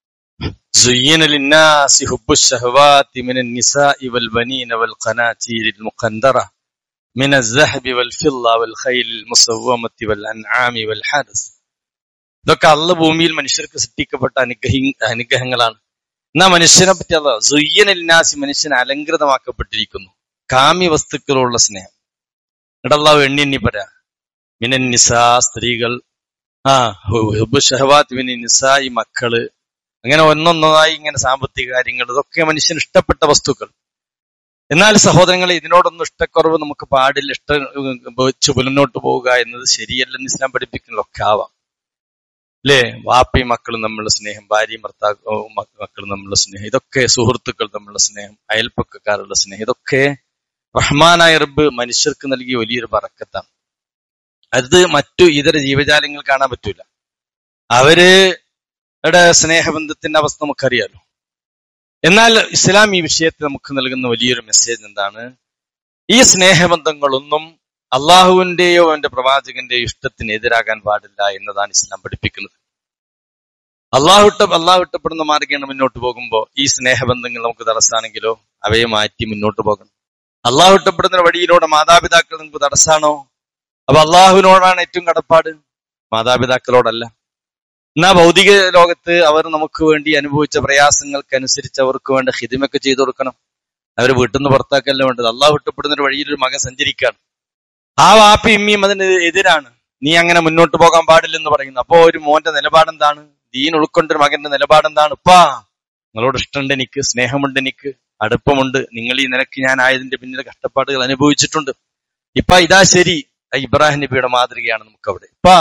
Speaker 8: زين للناس حب الشهوات من النساء والبنين والقناطير المقنطرة من الذهب والفضة والخيل المسومة والأنعام والحرث ഇതൊക്കെ അള്ള ഭൂമിയിൽ മനുഷ്യർക്ക് സൃഷ്ടിക്കപ്പെട്ട അനുഗ്രഹി അനുഗ്രഹങ്ങളാണ് എന്നാ മനുഷ്യനെ പറ്റി അല്ല സുയ്യനലിനാസി മനുഷ്യൻ അലങ്കൃതമാക്കപ്പെട്ടിരിക്കുന്നു കാമ്യ വസ്തുക്കളുള്ള സ്നേഹം ഇടല്ലാവ് എണ്ണി എണ്ണി പറയാ മിനൻ നിസാ സ്ത്രീകൾ ആ ഹുബ് ഷഹവാത്ത് മിനൻ നിസാ ഈ മക്കള് അങ്ങനെ ഒന്നൊന്നായി ഇങ്ങനെ സാമ്പത്തിക കാര്യങ്ങൾ ഇതൊക്കെ മനുഷ്യന് ഇഷ്ടപ്പെട്ട വസ്തുക്കൾ എന്നാൽ സഹോദരങ്ങളെ ഇതിനോടൊന്നും ഇഷ്ടക്കുറവ് നമുക്ക് പാടില്ല ഇഷ്ട വെച്ച് മുന്നോട്ട് പോവുക എന്നത് ശരിയല്ലെന്ന് ഇസ്ലാം പഠിപ്പിക്കുന്നതൊക്കെ ആവാം അല്ലേ വാപ്പയും മക്കളും തമ്മിലുള്ള സ്നേഹം ഭാര്യയും ഭർത്താവും മക്കളും തമ്മിലുള്ള സ്നേഹം ഇതൊക്കെ സുഹൃത്തുക്കൾ തമ്മിലുള്ള സ്നേഹം അയൽപ്പക്കക്കാരുടെ സ്നേഹം ഇതൊക്കെ റഹ്മാനായ റബ്ബ് മനുഷ്യർക്ക് നൽകിയ വലിയൊരു പറക്കത്താണ് അത് മറ്റു ഇതര ജീവജാലങ്ങൾ കാണാൻ പറ്റൂല അവര് യുടെ സ്നേഹബന്ധത്തിന്റെ അവസ്ഥ നമുക്കറിയാലോ എന്നാൽ ഇസ്ലാം ഈ വിഷയത്തിൽ നമുക്ക് നൽകുന്ന വലിയൊരു മെസ്സേജ് എന്താണ് ഈ സ്നേഹബന്ധങ്ങളൊന്നും അള്ളാഹുവിന്റെയോ അവന്റെ പ്രവാചകന്റെയോ ഇഷ്ടത്തിന് എതിരാകാൻ പാടില്ല എന്നതാണ് ഇസ്ലാം പഠിപ്പിക്കുന്നത് അള്ളാഹു ഇട്ട അള്ളാഹു ഇട്ടപ്പെടുന്ന മാർഗ്ഗമാണ് മുന്നോട്ട് പോകുമ്പോൾ ഈ സ്നേഹബന്ധങ്ങൾ നമുക്ക് തടസ്സാണെങ്കിലോ അവയെ മാറ്റി മുന്നോട്ട് പോകണം അള്ളാഹു ഇട്ടപ്പെടുന്ന വഴിയിലൂടെ മാതാപിതാക്കൾ നിങ്ങൾക്ക് തടസ്സാണോ അപ്പൊ അള്ളാഹുവിനോടാണ് ഏറ്റവും കടപ്പാട് മാതാപിതാക്കളോടല്ല എന്നാ ഭൗതിക ലോകത്ത് അവർ നമുക്ക് വേണ്ടി അനുഭവിച്ച പ്രയാസങ്ങൾക്കനുസരിച്ച് അവർക്ക് വേണ്ട ഹിതിമൊക്കെ ചെയ്തു കൊടുക്കണം അവർ വീട്ടിൽ നിന്ന് പുറത്താക്കല്ല വേണ്ടത് അള്ളാഹ് വിട്ടപ്പെടുന്ന ഒരു വഴിയിൽ ഒരു മകൻ സഞ്ചരിക്കാണ് ആ വാപ്പി ഇമ്മിയും അതിന് എതിരാണ് നീ അങ്ങനെ മുന്നോട്ട് പോകാൻ പാടില്ലെന്ന് പറയുന്നു അപ്പോ ഒരു മോന്റെ നിലപാടെന്താണ് ദീൻ ഉൾക്കൊണ്ടൊരു മകന്റെ നിലപാടെന്താണ് ഉപ്പാ നിങ്ങളോട് ഇഷ്ടമുണ്ട് എനിക്ക് സ്നേഹമുണ്ട് എനിക്ക് അടുപ്പമുണ്ട് നിങ്ങൾ ഈ നിലക്ക് ഞാൻ ആയതിന്റെ പിന്നിലെ കഷ്ടപ്പാടുകൾ അനുഭവിച്ചിട്ടുണ്ട് ഇപ്പ ഇതാ ശരി ആ ഇബ്രാഹിം നബിയുടെ മാതൃകയാണ് നമുക്ക് അവിടെ ഇപ്പാ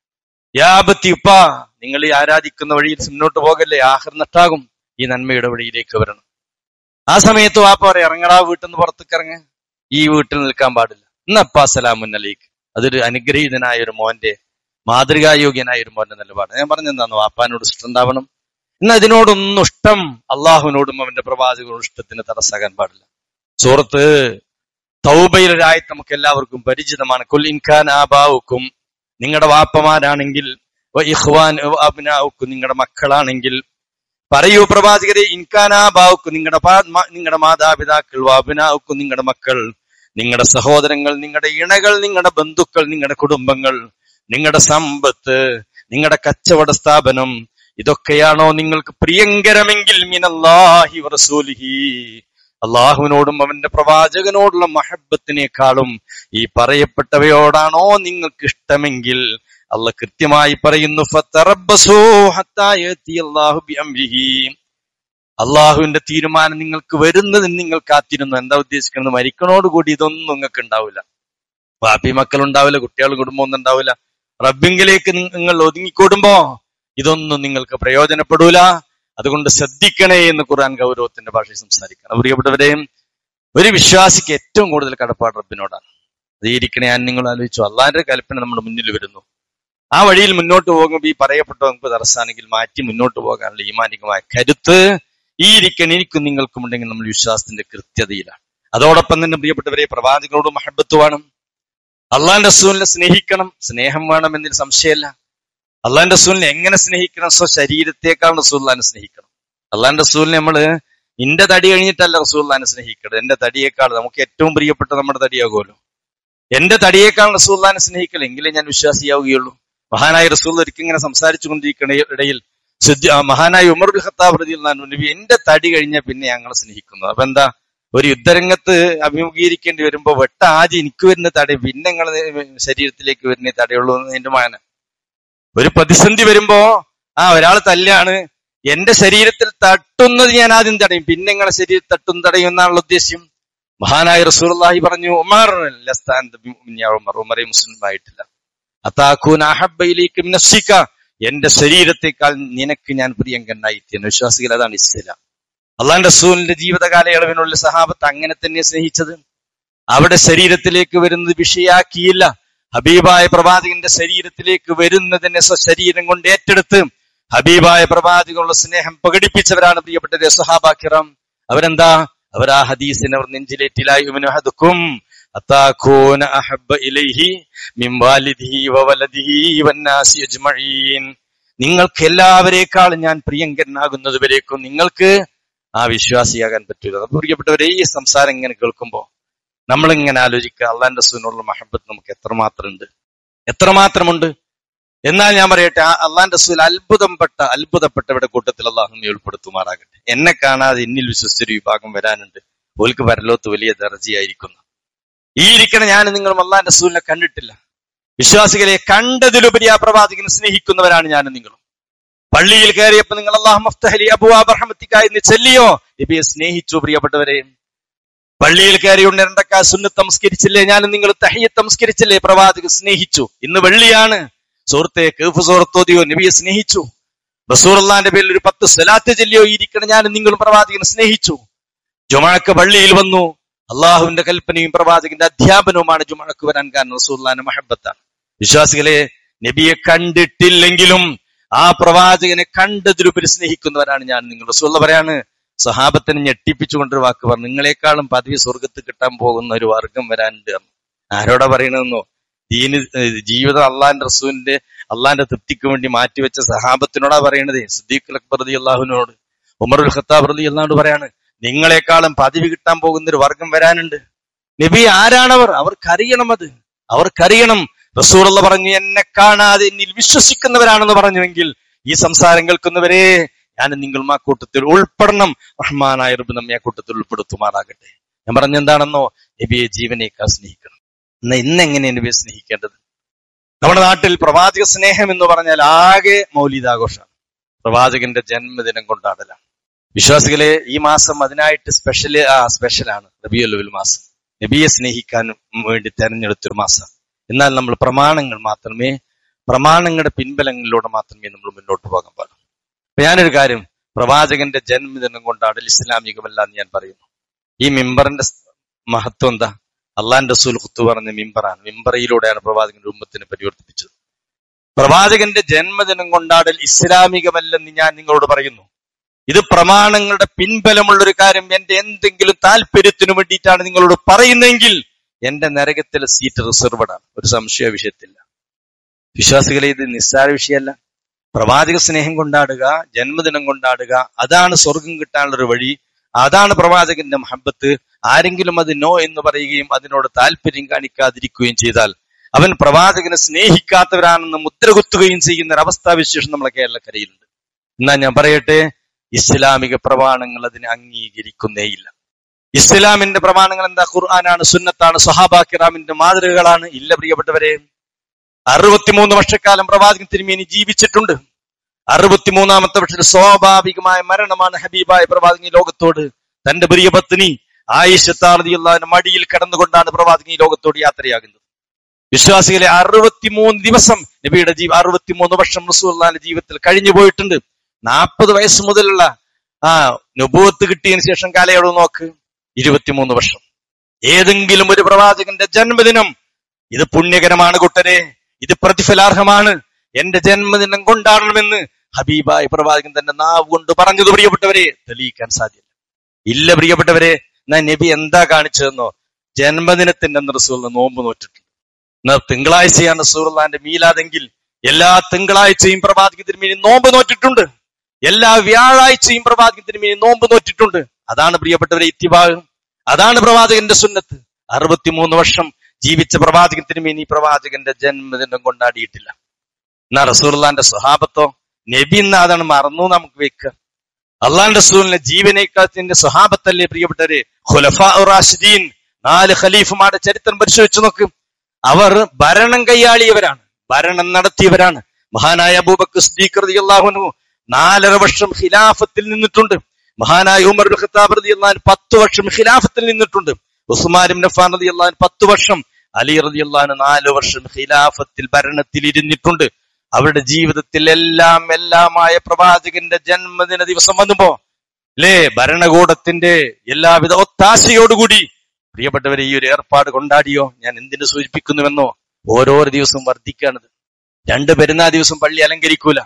Speaker 8: യാബത്തി ഉപ്പാ നിങ്ങൾ ഈ ആരാധിക്കുന്ന വഴിയിൽ മുന്നോട്ട് പോകല്ലേ ആഹർ നട്ടാകും ഈ നന്മയുടെ വഴിയിലേക്ക് വരണം ആ സമയത്ത് വാപ്പ പറയാം ഇറങ്ങടാ വീട്ടിൽ നിന്ന് പുറത്തേക്ക് ഇറങ്ങ് ഈ വീട്ടിൽ നിൽക്കാൻ പാടില്ല ഇന്നപ്പാ സലാമുന്നലേക്ക് അതൊരു അനുഗ്രഹീതനായ ഒരു മോന്റെ മാതൃകായോഗ്യനായ ഒരു മോന്റെ നിലപാട് ഞാൻ പറഞ്ഞെന്താന്ന് വാപ്പാനോട് ഇഷ്ടം ഉണ്ടാവണം ഇന്ന് അതിനോടൊന്നും ഇഷ്ടം അള്ളാഹുവിനോടും അവന്റെ പ്രവാചകനോടും ഇഷ്ടത്തിന് തടസ്സാകാൻ പാടില്ല സുഹൃത്ത് തൗബയിലൊരായത്ത് നമുക്ക് എല്ലാവർക്കും പരിചിതമാണ് കുൽ ഇൻഖാൻ ആബാവുക്കും നിങ്ങളുടെ വാപ്പമാരാണെങ്കിൽ വ ഇഖ്വാൻ അബ്നാവുക്കും നിങ്ങളുടെ മക്കളാണെങ്കിൽ പറയൂ പ്രവാചകരെ ഇൻകാനാബാവുക്കും നിങ്ങളുടെ നിങ്ങളുടെ മാതാപിതാക്കൾ വാബിനാവുക്കും നിങ്ങളുടെ മക്കൾ നിങ്ങളുടെ സഹോദരങ്ങൾ നിങ്ങളുടെ ഇണകൾ നിങ്ങളുടെ ബന്ധുക്കൾ നിങ്ങളുടെ കുടുംബങ്ങൾ നിങ്ങളുടെ സമ്പത്ത് നിങ്ങളുടെ കച്ചവട സ്ഥാപനം ഇതൊക്കെയാണോ നിങ്ങൾക്ക് പ്രിയങ്കരമെങ്കിൽ മിനല്ലാഹി വറസൂലിഹി അള്ളാഹുവിനോടും അവന്റെ പ്രവാചകനോടുള്ള മഹബത്തിനേക്കാളും ഈ പറയപ്പെട്ടവയോടാണോ നിങ്ങൾക്ക് ഇഷ്ടമെങ്കിൽ അല്ല കൃത്യമായി പറയുന്നു ഫതറബ്ബസൂ ഹത്താ യഅതി അല്ലാഹു ബിഅംരിഹി അള്ളാഹുവിന്റെ തീരുമാനം നിങ്ങൾക്ക് വരുന്നതിന് നിങ്ങൾ കാത്തിരുന്നു എന്താ ഉദ്ദേശിക്കുന്നത് മരിക്കണോടുകൂടി ഇതൊന്നും നിങ്ങൾക്ക് ഉണ്ടാവില്ല വാപ്പി മക്കൾ ഉണ്ടാവില്ല കുട്ടികളും കുടുംബം ഒന്നും ഉണ്ടാവില്ല റബ്ബിങ്കിലേക്ക് നിങ്ങൾ ഒതുങ്ങിക്കൂടുമ്പോ ഇതൊന്നും നിങ്ങൾക്ക് പ്രയോജനപ്പെടൂല അതുകൊണ്ട് ശ്രദ്ധിക്കണേ എന്ന് ഖുർആൻ ഗൗരവത്തിന്റെ ഭാഷയിൽ സംസാരിക്കണം പ്രിയപ്പെട്ടവരെയും ഒരു വിശ്വാസിക്ക് ഏറ്റവും കൂടുതൽ കടപ്പാട് റബ്ബിനോടാണ് അത് ഇരിക്കണേ ഞാൻ നിങ്ങൾ ആലോചിച്ചു അള്ളാന്റെ കൽപ്പന നമ്മുടെ മുന്നിൽ വരുന്നു ആ വഴിയിൽ മുന്നോട്ട് പോകുമ്പോൾ ഈ പറയപ്പെട്ട നമുക്ക് തടസ്സാണെങ്കിൽ മാറ്റി മുന്നോട്ട് പോകാനുള്ള ഈമാനികമായ കരുത്ത് ഈ ഇരിക്കണ എനിക്കും നിങ്ങൾക്കും ഉണ്ടെങ്കിൽ നമ്മൾ വിശ്വാസത്തിന്റെ കൃത്യതയിലാണ് അതോടൊപ്പം തന്നെ പ്രിയപ്പെട്ടവരെ പ്രവാചകനോട് മഹബത്ത് വേണം അള്ളാന്റെ റസൂലിനെ സ്നേഹിക്കണം സ്നേഹം വേണം എന്നതിൽ സംശയമല്ല അള്ളാന്റെ റസൂലിനെ എങ്ങനെ സ്നേഹിക്കണം സ്വ ശരീരത്തെക്കാൾ റസൂല്ലാനെ സ്നേഹിക്കണം അള്ളാന്റെ റസൂലിനെ നമ്മള് എന്റെ തടി കഴിഞ്ഞിട്ടല്ല റസൂല്ലാനെ സ്നേഹിക്കണം എന്റെ തടിയേക്കാൾ നമുക്ക് ഏറ്റവും പ്രിയപ്പെട്ട നമ്മുടെ തടിയാകുമല്ലോ എന്റെ തടിയേക്കാൾ റസൂല്ലാനെ സ്നേഹിക്കണം എങ്കിലേ ഞാൻ വിശ്വാസിയാവുകയുള്ളൂ മഹാനായ റസൂൽ ഒരിക്കൽ ഇങ്ങനെ സംസാരിച്ചു കൊണ്ടിരിക്കണ ഇടയിൽ സിദ്ദി- ആ മഹാനായ ഉമറുൽ ഖത്താബ് റളിയല്ലാഹു അൻഹു നബി എന്റെ തടി കഴിഞ്ഞ പിന്നെ ഞങ്ങളെ സ്നേഹിക്കുന്നു അപ്പൊ എന്താ ഒരു യുദ്ധരംഗത്ത് അഭിമുഖീകരിക്കേണ്ടി വരുമ്പോ വെട്ട ആദ്യം എനിക്ക് വരുന്ന തടി പിന്നെ നിങ്ങളെ ശരീരത്തിലേക്ക് വരുന്ന ഈ തടയുള്ളൂ എന്ന് എന്റെ മാന ഒരു പ്രതിസന്ധി വരുമ്പോ ആ ഒരാൾ തല്ലാണ് എന്റെ ശരീരത്തിൽ തട്ടുന്നത് ഞാൻ ആദ്യം തടയും പിന്നെ നിങ്ങളെ ശരീരത്തിൽ തട്ടും തടയും എന്നാണുള്ള ഉദ്ദേശ്യം മഹാനായ റസൂലുള്ളാഹി പറഞ്ഞു ഉമർ ലസ്താൻ ബിമുഅ്മിൻ യാ ഉമർ ഉമറെ മുസ്ലിം ആയിട്ടില്ല അതാക്കൂൻ അഹബ്ബ ഇലൈക മിൻ നഫ്സിക എന്റെ ശരീരത്തെക്കാൾ നിനക്ക് ഞാൻ പ്രിയങ്കനായി തീർന്നു വിശ്വാസികൾ അതാണ് ഇസ്ലാം അള്ളാന്റെ റസൂലിന്റെ ജീവിത കാലയളവിനുള്ള സഹാബത്ത് അങ്ങനെ തന്നെ സ്നേഹിച്ചത് അവിടെ ശരീരത്തിലേക്ക് വരുന്നത് വിഷയാക്കിയില്ല ഹബീബായ പ്രവാചകന്റെ ശരീരത്തിലേക്ക് വരുന്നതിനെ സ്വശരീരം കൊണ്ട് ഏറ്റെടുത്ത് ഹബീബായ പ്രവാചകനുള്ള സ്നേഹം പ്രകടിപ്പിച്ചവരാണ് പ്രിയപ്പെട്ട സഹാബാക്കിറം അവരെന്താ അവർ ആ ഹദീസിനെ അവർ നെഞ്ചിലേറ്റിലായി ഉമിനുഹദുക്കും അത്താഖൂന അഹബ്ബ ഇലൈഹി മിൻ വാലിദിഹി വവലദിഹി വന്നാസി അജ്മഈൻ നിങ്ങൾക്ക് എല്ലാവരേക്കാളും ഞാൻ പ്രിയങ്കരനാകുന്നത് വരേക്കും നിങ്ങൾക്ക് ആ വിശ്വാസിയാകാൻ പറ്റൂല അപ്പൊ പ്രിയപ്പെട്ടവരെ ഈ സംസാരം ഇങ്ങനെ കേൾക്കുമ്പോ നമ്മൾ ഇങ്ങനെ ആലോചിക്കുക അള്ളാന്റെ റസൂലിനുള്ള മഹബത്ത് നമുക്ക് എത്രമാത്രം ഉണ്ട് എത്രമാത്രമുണ്ട് എന്നാൽ ഞാൻ പറയട്ടെ ആ അള്ളാന്റെ റസൂൽ അത്ഭുതം പെട്ട അത്ഭുതപ്പെട്ടവരുടെ കൂട്ടത്തിൽ അള്ളാഹു ഉൾപ്പെടുത്തുമാറാകട്ടെ എന്നെ കാണാതെ എന്നിൽ വിശ്വസിച്ചൊരു വിഭാഗം വരാനുണ്ട് ഓൽക്ക് പരലോത്ത് വലിയ ദർജയായിരിക്കുന്നു ഈ ഇരിക്കണ ഞാൻ നിങ്ങളും അള്ളാന്റെ റസൂലിനെ കണ്ടിട്ടില്ല വിശ്വാസികളെ കണ്ടതിലുപരി ആ പ്രവാചകനെ സ്നേഹിക്കുന്നവരാണ് ഞാനും നിങ്ങളും പള്ളിയിൽ കയറിയപ്പോ നിങ്ങൾ അള്ളാഹു മഫ്തഹലി അബുവാബർഹമത്തിക്ക എന്ന് ചെല്ലിയോ നബിയെ സ്നേഹിച്ചു പ്രിയപ്പെട്ടവരെ പള്ളിയിൽ കയറിയുണ്ട് രണ്ടക്കാ സുന്നത്ത് നമസ്കരിച്ചില്ലേ ഞാനും നിങ്ങൾ തഹയ്യത്ത് നമസ്കരിച്ചില്ലേ പ്രവാചകൻ സ്നേഹിച്ചു ഇന്ന് വെള്ളിയാണ് സുഹൃത്തെ കേഫ് സുഹൃത്തോതിയോ നബിയെ സ്നേഹിച്ചു ബസൂറുള്ളാന്റെ പേരിൽ ഒരു പത്ത് സ്വലാത്ത് ചെല്ലിയോ ഇരിക്കണം ഞാനും നിങ്ങളും പ്രവാചകനെ സ്നേഹിച്ചു ജുമാക്ക് പള്ളിയിൽ വന്നു അള്ളാഹുവിന്റെ കൽപ്പനയും പ്രവാചകന്റെ അധ്യാപനവുമാണ് ജുമാക്ക് വരാൻ കാരണം റസൂല്ലാന്റെ മഹബത്താണ് വിശ്വാസികളെ നബിയെ കണ്ടിട്ടില്ലെങ്കിലും ആ പ്രവാചകനെ കണ്ടതിലുപരി സ്നേഹിക്കുന്നവരാണ് ഞാൻ നിങ്ങൾ റസൂള്ള പറയാണ് സഹാബത്തിനെ ഞെട്ടിപ്പിച്ചുകൊണ്ടൊരു വാക്ക് പറഞ്ഞു നിങ്ങളെക്കാളും പദവി സ്വർഗത്ത് കിട്ടാൻ പോകുന്ന ഒരു വർഗം വരാനുണ്ട് എന്ന്. ആരോടാ പറയണെന്നോ ദീന് ഏഹ് ജീവിതം അള്ളാന്റെ റസൂലിന്റെ അള്ളാന്റെ തൃപ്തിക്ക് വേണ്ടി മാറ്റിവെച്ച സഹാബത്തിനോടാ പറയണത് സിദ്ദീഖ് അക്ബർ റതി അള്ളാഹുവിനോട് ഉമറുൽ ഖത്താബ് റതി അള്ളാഹോട് പറയാണ് നിങ്ങളെക്കാളും പദവി കിട്ടാൻ പോകുന്ന ഒരു വർഗം വരാനുണ്ട് നബി ആരാണവർ അവർക്കറിയണം അത് അവർക്കറിയണം റസൂലുള്ള പറഞ്ഞു എന്നെ കാണാതെ എന്നിൽ വിശ്വസിക്കുന്നവരാണെന്ന് പറഞ്ഞുവെങ്കിൽ ഈ സംസാരം കേൾക്കുന്നവരെ ഞാൻ നിങ്ങൾ ആ കൂട്ടത്തിൽ ഉൾപ്പെടണം റഹ്മാനായ റബ്ബ് നമ്മെ ആ കൂട്ടത്തിൽ ഉൾപ്പെടുത്തുമാറാകട്ടെ ഞാൻ പറഞ്ഞെന്താണെന്നോ നബിയെ ജീവനേക്കാൾ സ്നേഹിക്കണം എന്നാ ഇന്ന് എങ്ങനെ നബിയെ സ്നേഹിക്കേണ്ടത് നമ്മുടെ നാട്ടിൽ പ്രവാചക സ്നേഹം എന്ന് പറഞ്ഞാൽ ആകെ മൗലിതാഘോഷമാണ് പ്രവാചകന്റെ ജന്മദിനം കൊണ്ടാടലാണ് വിശ്വാസികളെ ഈ മാസം അതിനായിട്ട് സ്പെഷ്യൽ ആ സ്പെഷ്യലാണ് റബിയുൽ മാസം നബിയെ സ്നേഹിക്കാൻ വേണ്ടി തെരഞ്ഞെടുത്തൊരു മാസം എന്നാൽ നമ്മൾ പ്രമാണങ്ങൾ മാത്രമേ പ്രമാണങ്ങളുടെ പിൻബലങ്ങളിലൂടെ മാത്രമേ നമ്മൾ മുന്നോട്ട് പോകാൻ പാടുള്ളൂ അപ്പൊ ഞാനൊരു കാര്യം പ്രവാചകന്റെ ജന്മദിനം കൊണ്ടാടൽ ഇസ്ലാമികമല്ല എന്ന് ഞാൻ പറയുന്നു ഈ മിമ്പറിന്റെ മഹത്വം എന്താ അള്ളാന്റെ റസൂൽ കുത്തു പറഞ്ഞ മിമ്പറാണ് മിമ്പറയിലൂടെയാണ് പ്രവാചകന്റെ ഉമ്മത്തിനെ പരിവർത്തിപ്പിച്ചത് പ്രവാചകന്റെ ജന്മദിനം കൊണ്ടാടൽ ഇസ്ലാമികമല്ലെന്ന് ഞാൻ നിങ്ങളോട് പറയുന്നു ഇത് പ്രമാണങ്ങളുടെ പിൻബലമുള്ള ഒരു കാര്യം എന്റെ എന്തെങ്കിലും താല്പര്യത്തിനു വേണ്ടിയിട്ടാണ് നിങ്ങളോട് പറയുന്നതെങ്കിൽ എന്റെ നരകത്തിലെ സീറ്റ് റിസർവഡ് ആണ് ഒരു സംശയ വിഷയത്തില്ല വിശ്വാസികളെ ഇത് നിസ്സാര വിഷയമല്ല പ്രവാചക സ്നേഹം കൊണ്ടാടുക ജന്മദിനം കൊണ്ടാടുക അതാണ് സ്വർഗം കിട്ടാനുള്ള ഒരു വഴി അതാണ് പ്രവാചകന്റെ മഹബത്ത് ആരെങ്കിലും അത് നോ എന്ന് പറയുകയും അതിനോട് താല്പര്യം കാണിക്കാതിരിക്കുകയും ചെയ്താൽ അവൻ പ്രവാചകനെ സ്നേഹിക്കാത്തവരാണെന്ന് മുദ്രകുത്തുകയും ചെയ്യുന്ന ഒരു അവസ്ഥാവിശേഷം നമ്മളെ കേരളക്കരയിലുണ്ട് എന്നാ ഞാൻ പറയട്ടെ ഇസ്ലാമിക പ്രമാണങ്ങൾ അതിനെ അംഗീകരിക്കുന്നേയില്ല ഇസ്ലാമിന്റെ പ്രമാണങ്ങൾ എന്താ ഖുർആനാണ് സുന്നത്താണ് സഹാബാക്കിറാമിന്റെ മാതൃകകളാണ് ഇല്ല പ്രിയപ്പെട്ടവരെ അറുപത്തിമൂന്ന് വർഷക്കാലം പ്രവാചകൻ തിരുമേനി ജീവിച്ചിട്ടുണ്ട് അറുപത്തിമൂന്നാമത്തെ വർഷത്തിൽ സ്വാഭാവികമായ മരണമാണ് ഹബീബായ പ്രവാചകൻ ഈ ലോകത്തോട് തന്റെ പ്രിയ പത്നി ആയിഷത്താറിയുള്ള മടിയിൽ കടന്നുകൊണ്ടാണ് പ്രവാചകൻ ഈ ലോകത്തോട് യാത്രയാകുന്നത് വിശ്വാസികളെ അറുപത്തിമൂന്ന് ദിവസം നബിയുടെ ജീവ അറുപത്തിമൂന്ന് വർഷം റസൂല്ലാന്റെ ജീവിതത്തിൽ കഴിഞ്ഞു പോയിട്ടുണ്ട് നാൽപ്പത് വയസ്സ് മുതലുള്ള ആ നുപൂത്ത് കിട്ടിയതിനു ശേഷം കാലയളവ് നോക്ക് ഇരുപത്തിമൂന്ന് വർഷം ഏതെങ്കിലും ഒരു പ്രവാചകന്റെ ജന്മദിനം ഇത് പുണ്യകരമാണ് കുട്ടരെ ഇത് പ്രതിഫലാർഹമാണ് എന്റെ ജന്മദിനം കൊണ്ടാടണമെന്ന് ഹബീബായ പ്രവാചകൻ തന്റെ നാവ് കൊണ്ട് പറഞ്ഞത് പ്രിയപ്പെട്ടവരെ തെളിയിക്കാൻ സാധ്യത ഇല്ല പ്രിയപ്പെട്ടവരെ എന്നാ നബി എന്താ കാണിച്ചതെന്നോ ജന്മദിനത്തിന്റെ അന്ന് റസൂൽ നോമ്പ് നോറ്റിട്ടുണ്ട് എന്നാ തിങ്കളാഴ്ചയാണ് റസൂർലാന്റെ മീലാതെങ്കിൽ എല്ലാ തിങ്കളാഴ്ചയും പ്രവാചകൻ തിരുമേനി നോമ്പ് നോറ്റിട്ടുണ്ട് എല്ലാ വ്യാഴാഴ്ചയും പ്രവാചകൻ തിരുമേനി നോമ്പ് നോറ്റിട്ടുണ്ട് അതാണ് പ്രിയപ്പെട്ടവരെ ഇത്തിബാഗ് അതാണ് പ്രവാചകന്റെ സുന്നത്ത് അറുപത്തിമൂന്ന് വർഷം ജീവിച്ച പ്രവാചകൻ തിരുമേനി പ്രവാചകന്റെ ജന്മദിനം കൊണ്ടാടിയിട്ടില്ല എന്നാ റസൂർലാന്റെ സ്വഹാബത്തോ നബി എന്നാ അതാണ് മറന്നു നമുക്ക് വെക്കുക അള്ളാന്റെ റസൂലിന്റെ ജീവനേക്കാത്തിന്റെ സ്വഹാബത്തല്ലേ പ്രിയപ്പെട്ടവരെ ഖുലഫാ റാഷിദീൻ നാല് ഖലീഫുമാരുടെ ചരിത്രം പരിശോധിച്ചു നോക്കും അവർ ഭരണം കൈയാളിയവരാണ് ഭരണം നടത്തിയവരാണ് മഹാനായ അബൂബക്കർ സിദ്ദീഖ് റളിയല്ലാഹു അൻഹു നാലര വർഷം ഖിലാഫത്തിൽ നിന്നിട്ടുണ്ട് മഹാനായ ഉമർ ബിൻ ഖത്താബ് റളിയല്ലാഹു പത്ത് വർഷം ഖിലാഫത്തിൽ നിന്നിട്ടുണ്ട് ഉസ്മാൻ ഇബ്നു അഫ്ഫാൻ റളിയല്ലാഹു പത്ത് വർഷം അലി റളിയല്ലാഹു നാല് വർഷം ഖിലാഫത്തിൽ ഭരണത്തിൽ ഇരുന്നിട്ടുണ്ട് അവരുടെ ജീവിതത്തിൽ എല്ലാം എല്ലാമായ പ്രവാചകന്റെ ജന്മദിന ദിവസം വന്നുമ്പോ അല്ലേ ഭരണകൂടത്തിന്റെ എല്ലാവിധ ഒത്താശയോടുകൂടി പ്രിയപ്പെട്ടവരെ ഈ ഒരു ഏർപ്പാട് കൊണ്ടാടിയോ ഞാൻ എന്തിനു സൂചിപ്പിക്കുന്നുവെന്നോ ഓരോരോ ദിവസം വർദ്ധിക്കുകയാണത് രണ്ട് പെരുന്നാൾ ദിവസം പള്ളി അലങ്കരിക്കൂല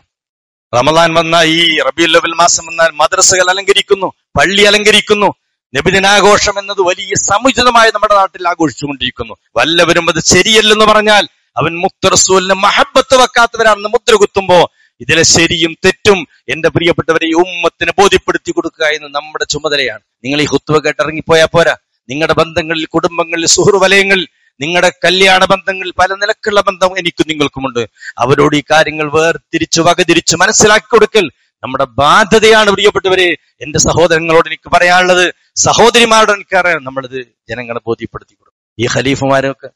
Speaker 8: റമദാൻ വന്ന ഈ റബിയുൽ ലവൽ മാസം വന്നാൽ മദ്രസകൾ അലങ്കരിക്കുന്നു പള്ളി അലങ്കരിക്കുന്നു നബിദിനാഘോഷം എന്നത് വലിയ സമുചിതമായി നമ്മുടെ നാട്ടിൽ ആഘോഷിച്ചുകൊണ്ടിരിക്കുന്നു വല്ലവരും അത് ശരിയല്ലെന്ന് പറഞ്ഞാൽ അവൻ മുക്തറസൂലിന് മഹബത്ത് വെക്കാത്തവരാണെന്ന് മുദ്ര കുത്തുമ്പോ ഇതിലെ ശരിയും തെറ്റും എന്റെ പ്രിയപ്പെട്ടവരെ ഈ ഉമ്മത്തിന് ബോധ്യപ്പെടുത്തി കൊടുക്കുക എന്ന് നമ്മുടെ ചുമതലയാണ് നിങ്ങൾ ഈ ഹുത്തുവ കേട്ടിറങ്ങിപ്പോയാ പോരാ നിങ്ങളുടെ ബന്ധങ്ങളിൽ കുടുംബങ്ങളിൽ സുഹൃവലയങ്ങളിൽ നിങ്ങളുടെ കല്യാണ ബന്ധങ്ങളിൽ പല നിലക്കുള്ള ബന്ധം എനിക്കും നിങ്ങൾക്കുമുണ്ട് അവരോട് ഈ കാര്യങ്ങൾ വേർതിരിച്ചു വകതിരിച്ചു മനസ്സിലാക്കി കൊടുക്കൽ നമ്മുടെ ബാധ്യതയാണ് പ്രിയപ്പെട്ടവരെ എന്റെ സഹോദരങ്ങളോട് എനിക്ക് പറയാനുള്ളത് സഹോദരിമാരോട് എനിക്കറിയാം നമ്മളിത് ജനങ്ങളെ ബോധ്യപ്പെടുത്തി കൊടുക്കും ഈ ഖലീഫുമാരൊക്കെ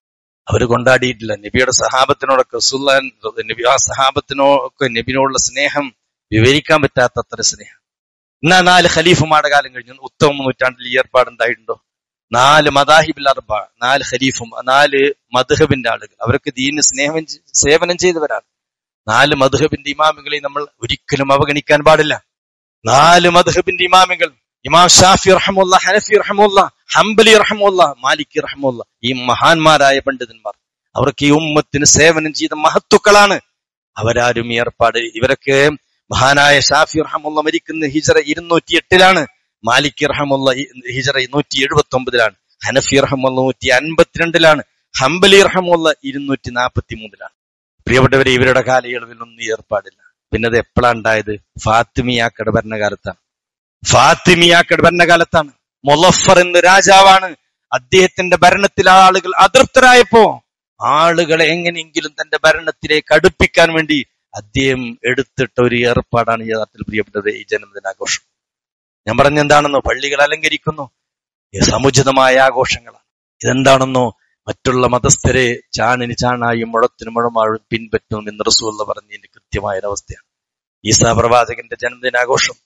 Speaker 8: അവർ കൊണ്ടാടിയിട്ടില്ല നബിയുടെ സഹാബത്തിനോടൊക്കെ റസൂല്ലാൻ നബി ആ സഹാബത്തിനോടൊക്കെ നബിനോടുള്ള സ്നേഹം വിവരിക്കാൻ പറ്റാത്ത അത്ര സ്നേഹം എന്നാ നാല് ഖലീഫുമാരുടെ കാലം കഴിഞ്ഞു ഉത്തമ നൂറ്റാണ്ടിൽ ഈ ഏർപ്പാടുണ്ടായിട്ടുണ്ടോ നാല് മദാഹിബിൽ അർബ നാല് ഖലീഫും നാല് മധുഹബിന്റെ ആളുകൾ അവരൊക്കെ ദീന് സ്നേഹം ചെ- സേവനം ചെയ്തവരാണ് നാല് മധുഹബിന്റെ ഇമാമുകളെ നമ്മൾ ഒരിക്കലും അവഗണിക്കാൻ പാടില്ല നാല് മധുഹബിന്റെ ഇമാമുകൾ ഇമാം ഷാഫി റഹമുല്ല ഹനഫി റഹമുല്ല ഹംബലി റഹമുല്ല മാലിക് റഹമുല്ല ഈ മഹാന്മാരായ പണ്ഡിതന്മാർ അവർക്ക് ഈ ഉമ്മത്തിന് സേവനം ചെയ്ത മഹത്തുക്കളാണ് അവരാരും ഈ ഏർപ്പാട് ഇവരൊക്കെ മഹാനായ ഷാഫി റഹമുല്ല മരിക്കുന്ന ഹിജറ ഇരുന്നൂറ്റി എട്ടിലാണ് മാലിക് റഹമുല്ല ഹിജറ നൂറ്റി എഴുപത്തി ഒമ്പതിലാണ് ഹനഫി റഹമുല്ല നൂറ്റി അൻപത്തിരണ്ടിലാണ് ഹംബലി റഹമുല്ല ഇരുന്നൂറ്റി നാൽപ്പത്തി മൂന്നിലാണ് പ്രിയപ്പെട്ടവരെ ഇവരുടെ കാലയളവിലൊന്നും ഈ ഏർപ്പാടില്ല പിന്നെ അത് എപ്പോഴാണ് ഉണ്ടായത് ഫാത്തിമിയാക്കയുടെ ഭരണകാലത്താണ് ഫാത്തിമിയാക്കയുടെ ഭരണകാലത്താണ് മൊലഫർ എന്ന രാജാവാണ് അദ്ദേഹത്തിന്റെ ഭരണത്തിൽ ആളുകൾ അതൃപ്തരായപ്പോ ആളുകളെ എങ്ങനെയെങ്കിലും തന്റെ ഭരണത്തിലേക്ക് അടുപ്പിക്കാൻ വേണ്ടി അദ്ദേഹം എടുത്തിട്ട ഒരു ഏർപ്പാടാണ് യഥാർത്ഥത്തിൽ പ്രിയപ്പെട്ടത് ഈ ജന്മദിനാഘോഷം ഞാൻ പറഞ്ഞ എന്താണെന്നോ പള്ളികൾ അലങ്കരിക്കുന്നു ഇത് സമുചിതമായ ആഘോഷങ്ങളാണ് ഇതെന്താണെന്നോ മറ്റുള്ള മതസ്ഥരെ ചാണിന് ചാണായും മുഴത്തിന് മുഴമാഴും പിൻപറ്റും എന്ന് റസൂള്ള പറഞ്ഞതിന്റെ കൃത്യമായ ഒരവസ്ഥയാണ് ഈസാ പ്രവാചകന്റെ ജന്മദിനാഘോഷം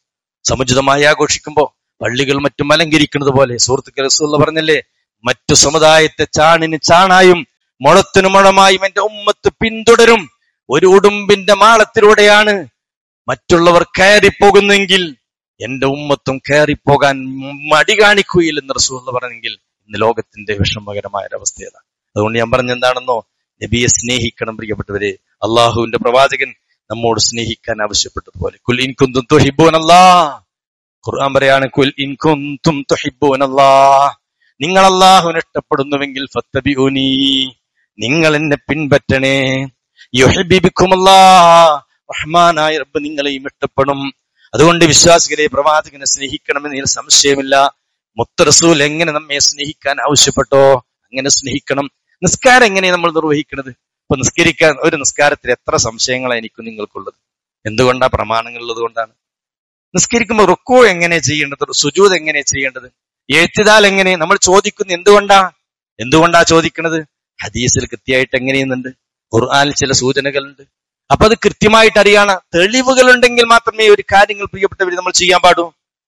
Speaker 8: സമുചിതമായി ആഘോഷിക്കുമ്പോ പള്ളികൾ മറ്റും അലങ്കരിക്കുന്നത് പോലെ സുഹൃത്തുക്കൾ റസൂലുള്ള പറഞ്ഞല്ലേ മറ്റു സമുദായത്തെ ചാണിന് ചാണായും മുളത്തിനു മുളമായും എന്റെ ഉമ്മത്ത് പിന്തുടരും ഒരു ഉടുമ്പിന്റെ മാളത്തിലൂടെയാണ് മറ്റുള്ളവർ കയറിപ്പോകുന്നെങ്കിൽ എന്റെ ഉമ്മത്തും കയറിപ്പോകാൻ മടി കാണിക്കുകയില്ലെന്ന് റസൂള്ള പറഞ്ഞെങ്കിൽ ഇന്ന് ലോകത്തിന്റെ വിഷമകരമായ ഒരവസ്ഥ ഏതാണ് അതുകൊണ്ട് ഞാൻ പറഞ്ഞ എന്താണെന്നോ നബിയെ സ്നേഹിക്കണം പ്രിയപ്പെട്ടവരെ അള്ളാഹുവിന്റെ പ്രവാചകൻ നമ്മോട് സ്നേഹിക്കാൻ ആവശ്യപ്പെട്ടതുപോലെ കുൽ ഇൻ കുന്തും തുഹിബ്ബൂനല്ലാ ഖുർആൻ പറയാണ് കുൽ ഇൻ കുന്തും തുഹിബ്ബൂനല്ലാ നിങ്ങൾ അള്ളാഹുവിനെ ഇഷ്ടപ്പെടുന്നുവെങ്കിൽ ഫത്തബിഊനി നിങ്ങൾ എന്നെ പിൻപറ്റണേ യുഹിബ്ബിക്കുമല്ലാ റഹ്മാനായ റബ്ബ് നിങ്ങളെയും ഇഷ്ടപ്പെടും അതുകൊണ്ട് വിശ്വാസികളെ പ്രവാചകനെ സ്നേഹിക്കണമെന്ന് ഇതിൽ സംശയമില്ല മുത്ത റസൂൽ എങ്ങനെ നമ്മെ സ്നേഹിക്കാൻ ആവശ്യപ്പെട്ടോ അങ്ങനെ സ്നേഹിക്കണം നിസ്കാരം എങ്ങനെ നമ്മൾ നിർവഹിക്കുന്നത് ഇപ്പൊ നിസ്കരിക്കാൻ ഒരു നിസ്കാരത്തിൽ എത്ര സംശയങ്ങളാണ് എനിക്കും നിങ്ങൾക്കുള്ളത് എന്തുകൊണ്ടാ പ്രമാണങ്ങൾ ഉള്ളത് കൊണ്ടാണ് നിസ്കരിക്കുമ്പോൾ റുക്കോ എങ്ങനെ ചെയ്യേണ്ടത് സുജൂത് എങ്ങനെ ചെയ്യേണ്ടത് എഴുത്തിതാൽ എങ്ങനെ നമ്മൾ ചോദിക്കുന്നു എന്തുകൊണ്ടാ എന്തുകൊണ്ടാ ചോദിക്കുന്നത് ഹദീസിൽ കൃത്യമായിട്ട് എങ്ങനെയുന്നുണ്ട് ഖുർആനിൽ ചില സൂചനകളുണ്ട് അപ്പൊ അത് കൃത്യമായിട്ട് അറിയാണ് തെളിവുകൾ ഉണ്ടെങ്കിൽ മാത്രമേ ഒരു കാര്യങ്ങൾ പ്രിയപ്പെട്ടവർ നമ്മൾ ചെയ്യാൻ പാടൂ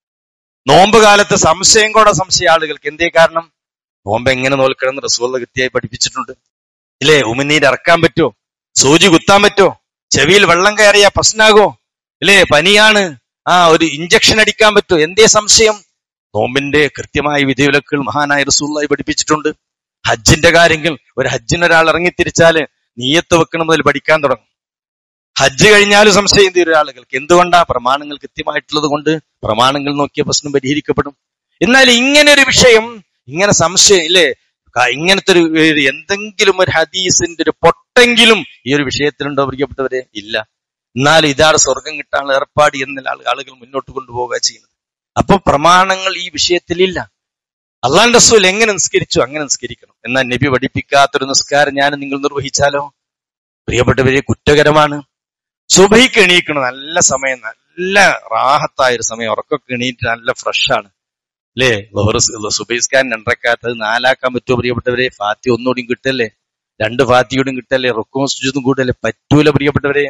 Speaker 8: നോമ്പ് കാലത്ത് സംശയം കൂടെ സംശയ ആളുകൾക്ക് എന്തേ കാരണം നോമ്പ് എങ്ങനെ നോൽക്കണം എന്ന് റസൂള്ള കൃത്യമായി പഠിപ്പിച്ചിട്ടുണ്ട് ഇല്ലേ ഉമിനീര് ഇറക്കാൻ പറ്റുമോ സൂചി കുത്താൻ പറ്റുമോ ചെവിയിൽ വെള്ളം കയറിയ പ്രശ്നാകോ ഇല്ലേ പനിയാണ് ആ ഒരു ഇഞ്ചക്ഷൻ അടിക്കാൻ പറ്റുമോ എന്തേ സംശയം നോമ്പിന്റെ കൃത്യമായ വിധിവിലക്കുകൾ മഹാനായ റസൂള്ളായി പഠിപ്പിച്ചിട്ടുണ്ട് ഹജ്ജിന്റെ കാര്യങ്ങൾ ഒരു ഹജ്ജിന് ഒരാൾ ഇറങ്ങിത്തിരിച്ചാല് നീയത്ത് വെക്കണം മുതൽ പഠിക്കാൻ തുടങ്ങും ഹജ്ജ് കഴിഞ്ഞാലും സംശയം തീരും ആളുകൾക്ക് എന്തുകൊണ്ടാ പ്രമാണങ്ങൾ കൃത്യമായിട്ടുള്ളത് കൊണ്ട് പ്രമാണങ്ങൾ നോക്കിയ പ്രശ്നം പരിഹരിക്കപ്പെടും എന്നാൽ ഇങ്ങനെ ഒരു വിഷയം ഇങ്ങനെ സംശയം ഇല്ലേ ക- ഇങ്ങനത്തെ ഒരു ഒരു എന്തെങ്കിലും ഒരു ഹദീസിന്റെ ഒരു പൊട്ടെങ്കിലും ഈ ഒരു വിഷയത്തിലുണ്ടോ പ്രിയപ്പെട്ടവരെ ഇല്ല എന്നാൽ ഇതാണ് സ്വർഗം കിട്ടാനുള്ള ഏർപ്പാട് എന്ന ആൾ- ആളുകൾ മുന്നോട്ട് കൊണ്ടുപോവുക ചെയ്യുന്നത് അപ്പൊ പ്രമാണങ്ങൾ ഈ വിഷയത്തിലില്ല അള്ളാൻ റസൂൽ എങ്ങനെ നിസ്കരിച്ചു അങ്ങനെ നിസ്കരിക്കണം എന്നാൽ നബി പഠിപ്പിക്കാത്തൊരു നിസ്കാരം ഞാൻ നിങ്ങൾ നിർവഹിച്ചാലോ പ്രിയപ്പെട്ടവരെ കുറ്റകരമാണ് സുബൈക്ക് എണീക്കണം നല്ല സമയം നല്ല റാഹത്തായ ഒരു സമയം ഉറക്കൊക്കെ എണീറ്റ് നല്ല ഫ്രഷ് ആണ് അല്ലേ സുബൈസ്കാരൻ രണ്ടരക്കാത്തത് നാലാക്കാൻ പറ്റുമോ പ്രിയപ്പെട്ടവരെ ഫാത്തി ഒന്നുകൂടിയും കിട്ടല്ലേ രണ്ട് ഫാത്തിയോടും കിട്ടല്ലേ റുക്കും സുജുതും കൂട്ടല്ലേ പറ്റൂല പ്രിയപ്പെട്ടവരെ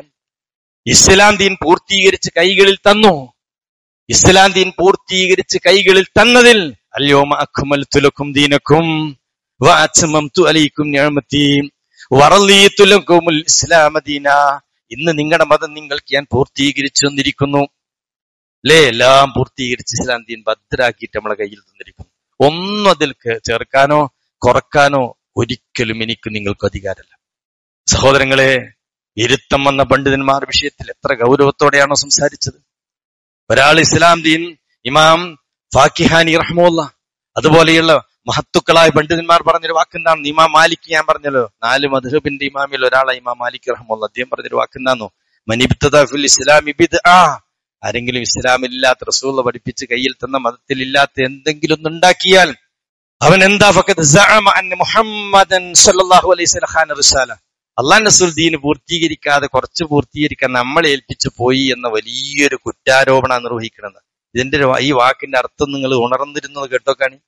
Speaker 8: ഇസ്ലാം ദീൻ പൂർത്തീകരിച്ച് കൈകളിൽ തന്നു ഇസ്ലാം ദീൻ പൂർത്തീകരിച്ച് കൈകളിൽ തന്നതിൽ അല്യോമ അഖുമൽ തുലക്കും ദീനക്കും വഅത്മംതു അലൈക്കും നിഅമതി വറളീതു ലക്കുമുൽ ഇസ്ലാമ ദീന ഇന്ന് നിങ്ങളുടെ മതം നിങ്ങൾക്ക് ഞാൻ പൂർത്തീകരിച്ചു തന്നിരിക്കുന്നു അല്ലേ എല്ലാം പൂർത്തീകരിച്ച് ഇസ്ലാം ദീൻ ഭദ്രാക്കിയിട്ട് നമ്മളെ കയ്യിൽ തന്നിരിക്കുന്നു ഒന്നും അതിൽ കേ- ചേർക്കാനോ കുറക്കാനോ ഒരിക്കലും എനിക്ക് നിങ്ങൾക്ക് അധികാരമല്ല സഹോദരങ്ങളെ ഇരുത്തം വന്ന പണ്ഡിതന്മാർ വിഷയത്തിൽ എത്ര ഗൗരവത്തോടെയാണോ സംസാരിച്ചത് ഒരാൾ ഇസ്ലാം ദീൻ ഇമാം ഫാക്കിഹാനി റഹ്മുല്ല അതുപോലെയുള്ള മഹത്തുക്കളായ പണ്ഡിതന്മാർ പറഞ്ഞൊരു വാക്കെന്താണ് ഇമാം മാലിക് ഞാൻ പറഞ്ഞല്ലോ നാല് മധുഹബിന്റെ ഇമാമിൽ ഒരാളാണ് ഇമാം മാലിക് റഹ്മുല്ല അദ്ദേഹം പറഞ്ഞൊരു വാക്കെന്താന്നു മനിബ്തദ ഫിൽ ഇസ്ലാമി ബിദ്ആ ആരെങ്കിലും ഇസ്ലാമില്ലാത്ത റസൂള്ള പഠിപ്പിച്ച് കയ്യിൽ തന്ന മതത്തിലില്ലാത്ത എന്തെങ്കിലും ഒന്ന് ഉണ്ടാക്കിയാൽ അവൻ എന്താ ഫഖദ് സഅമ അന്ന മുഹമ്മദൻ സല്ലല്ലാഹു അലൈഹി വസല്ലം ഖാന റിസാല അള്ളാഹ് റസൂൽ ദീന് പൂർത്തീകരിക്കാതെ കുറച്ച് പൂർത്തീകരിക്കാൻ നമ്മളെ ഏൽപ്പിച്ചു പോയി എന്ന വലിയൊരു കുറ്റാരോപണം നിർവഹിക്കുന്നത് ഇതിന്റെ ഒരു വാ- ഈ വാക്കിന്റെ അർത്ഥം നിങ്ങൾ ഉണർന്നിരുന്നത് കേട്ടോക്കാണ്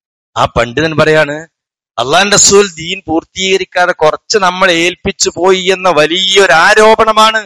Speaker 8: ആ പണ്ഡിതൻ പറയാണ് അള്ളാഹ് റസൂൽ ദീൻ പൂർത്തീകരിക്കാതെ കുറച്ച് നമ്മളെ ഏൽപ്പിച്ചു പോയി എന്ന വലിയൊരു ആരോപണമാണ്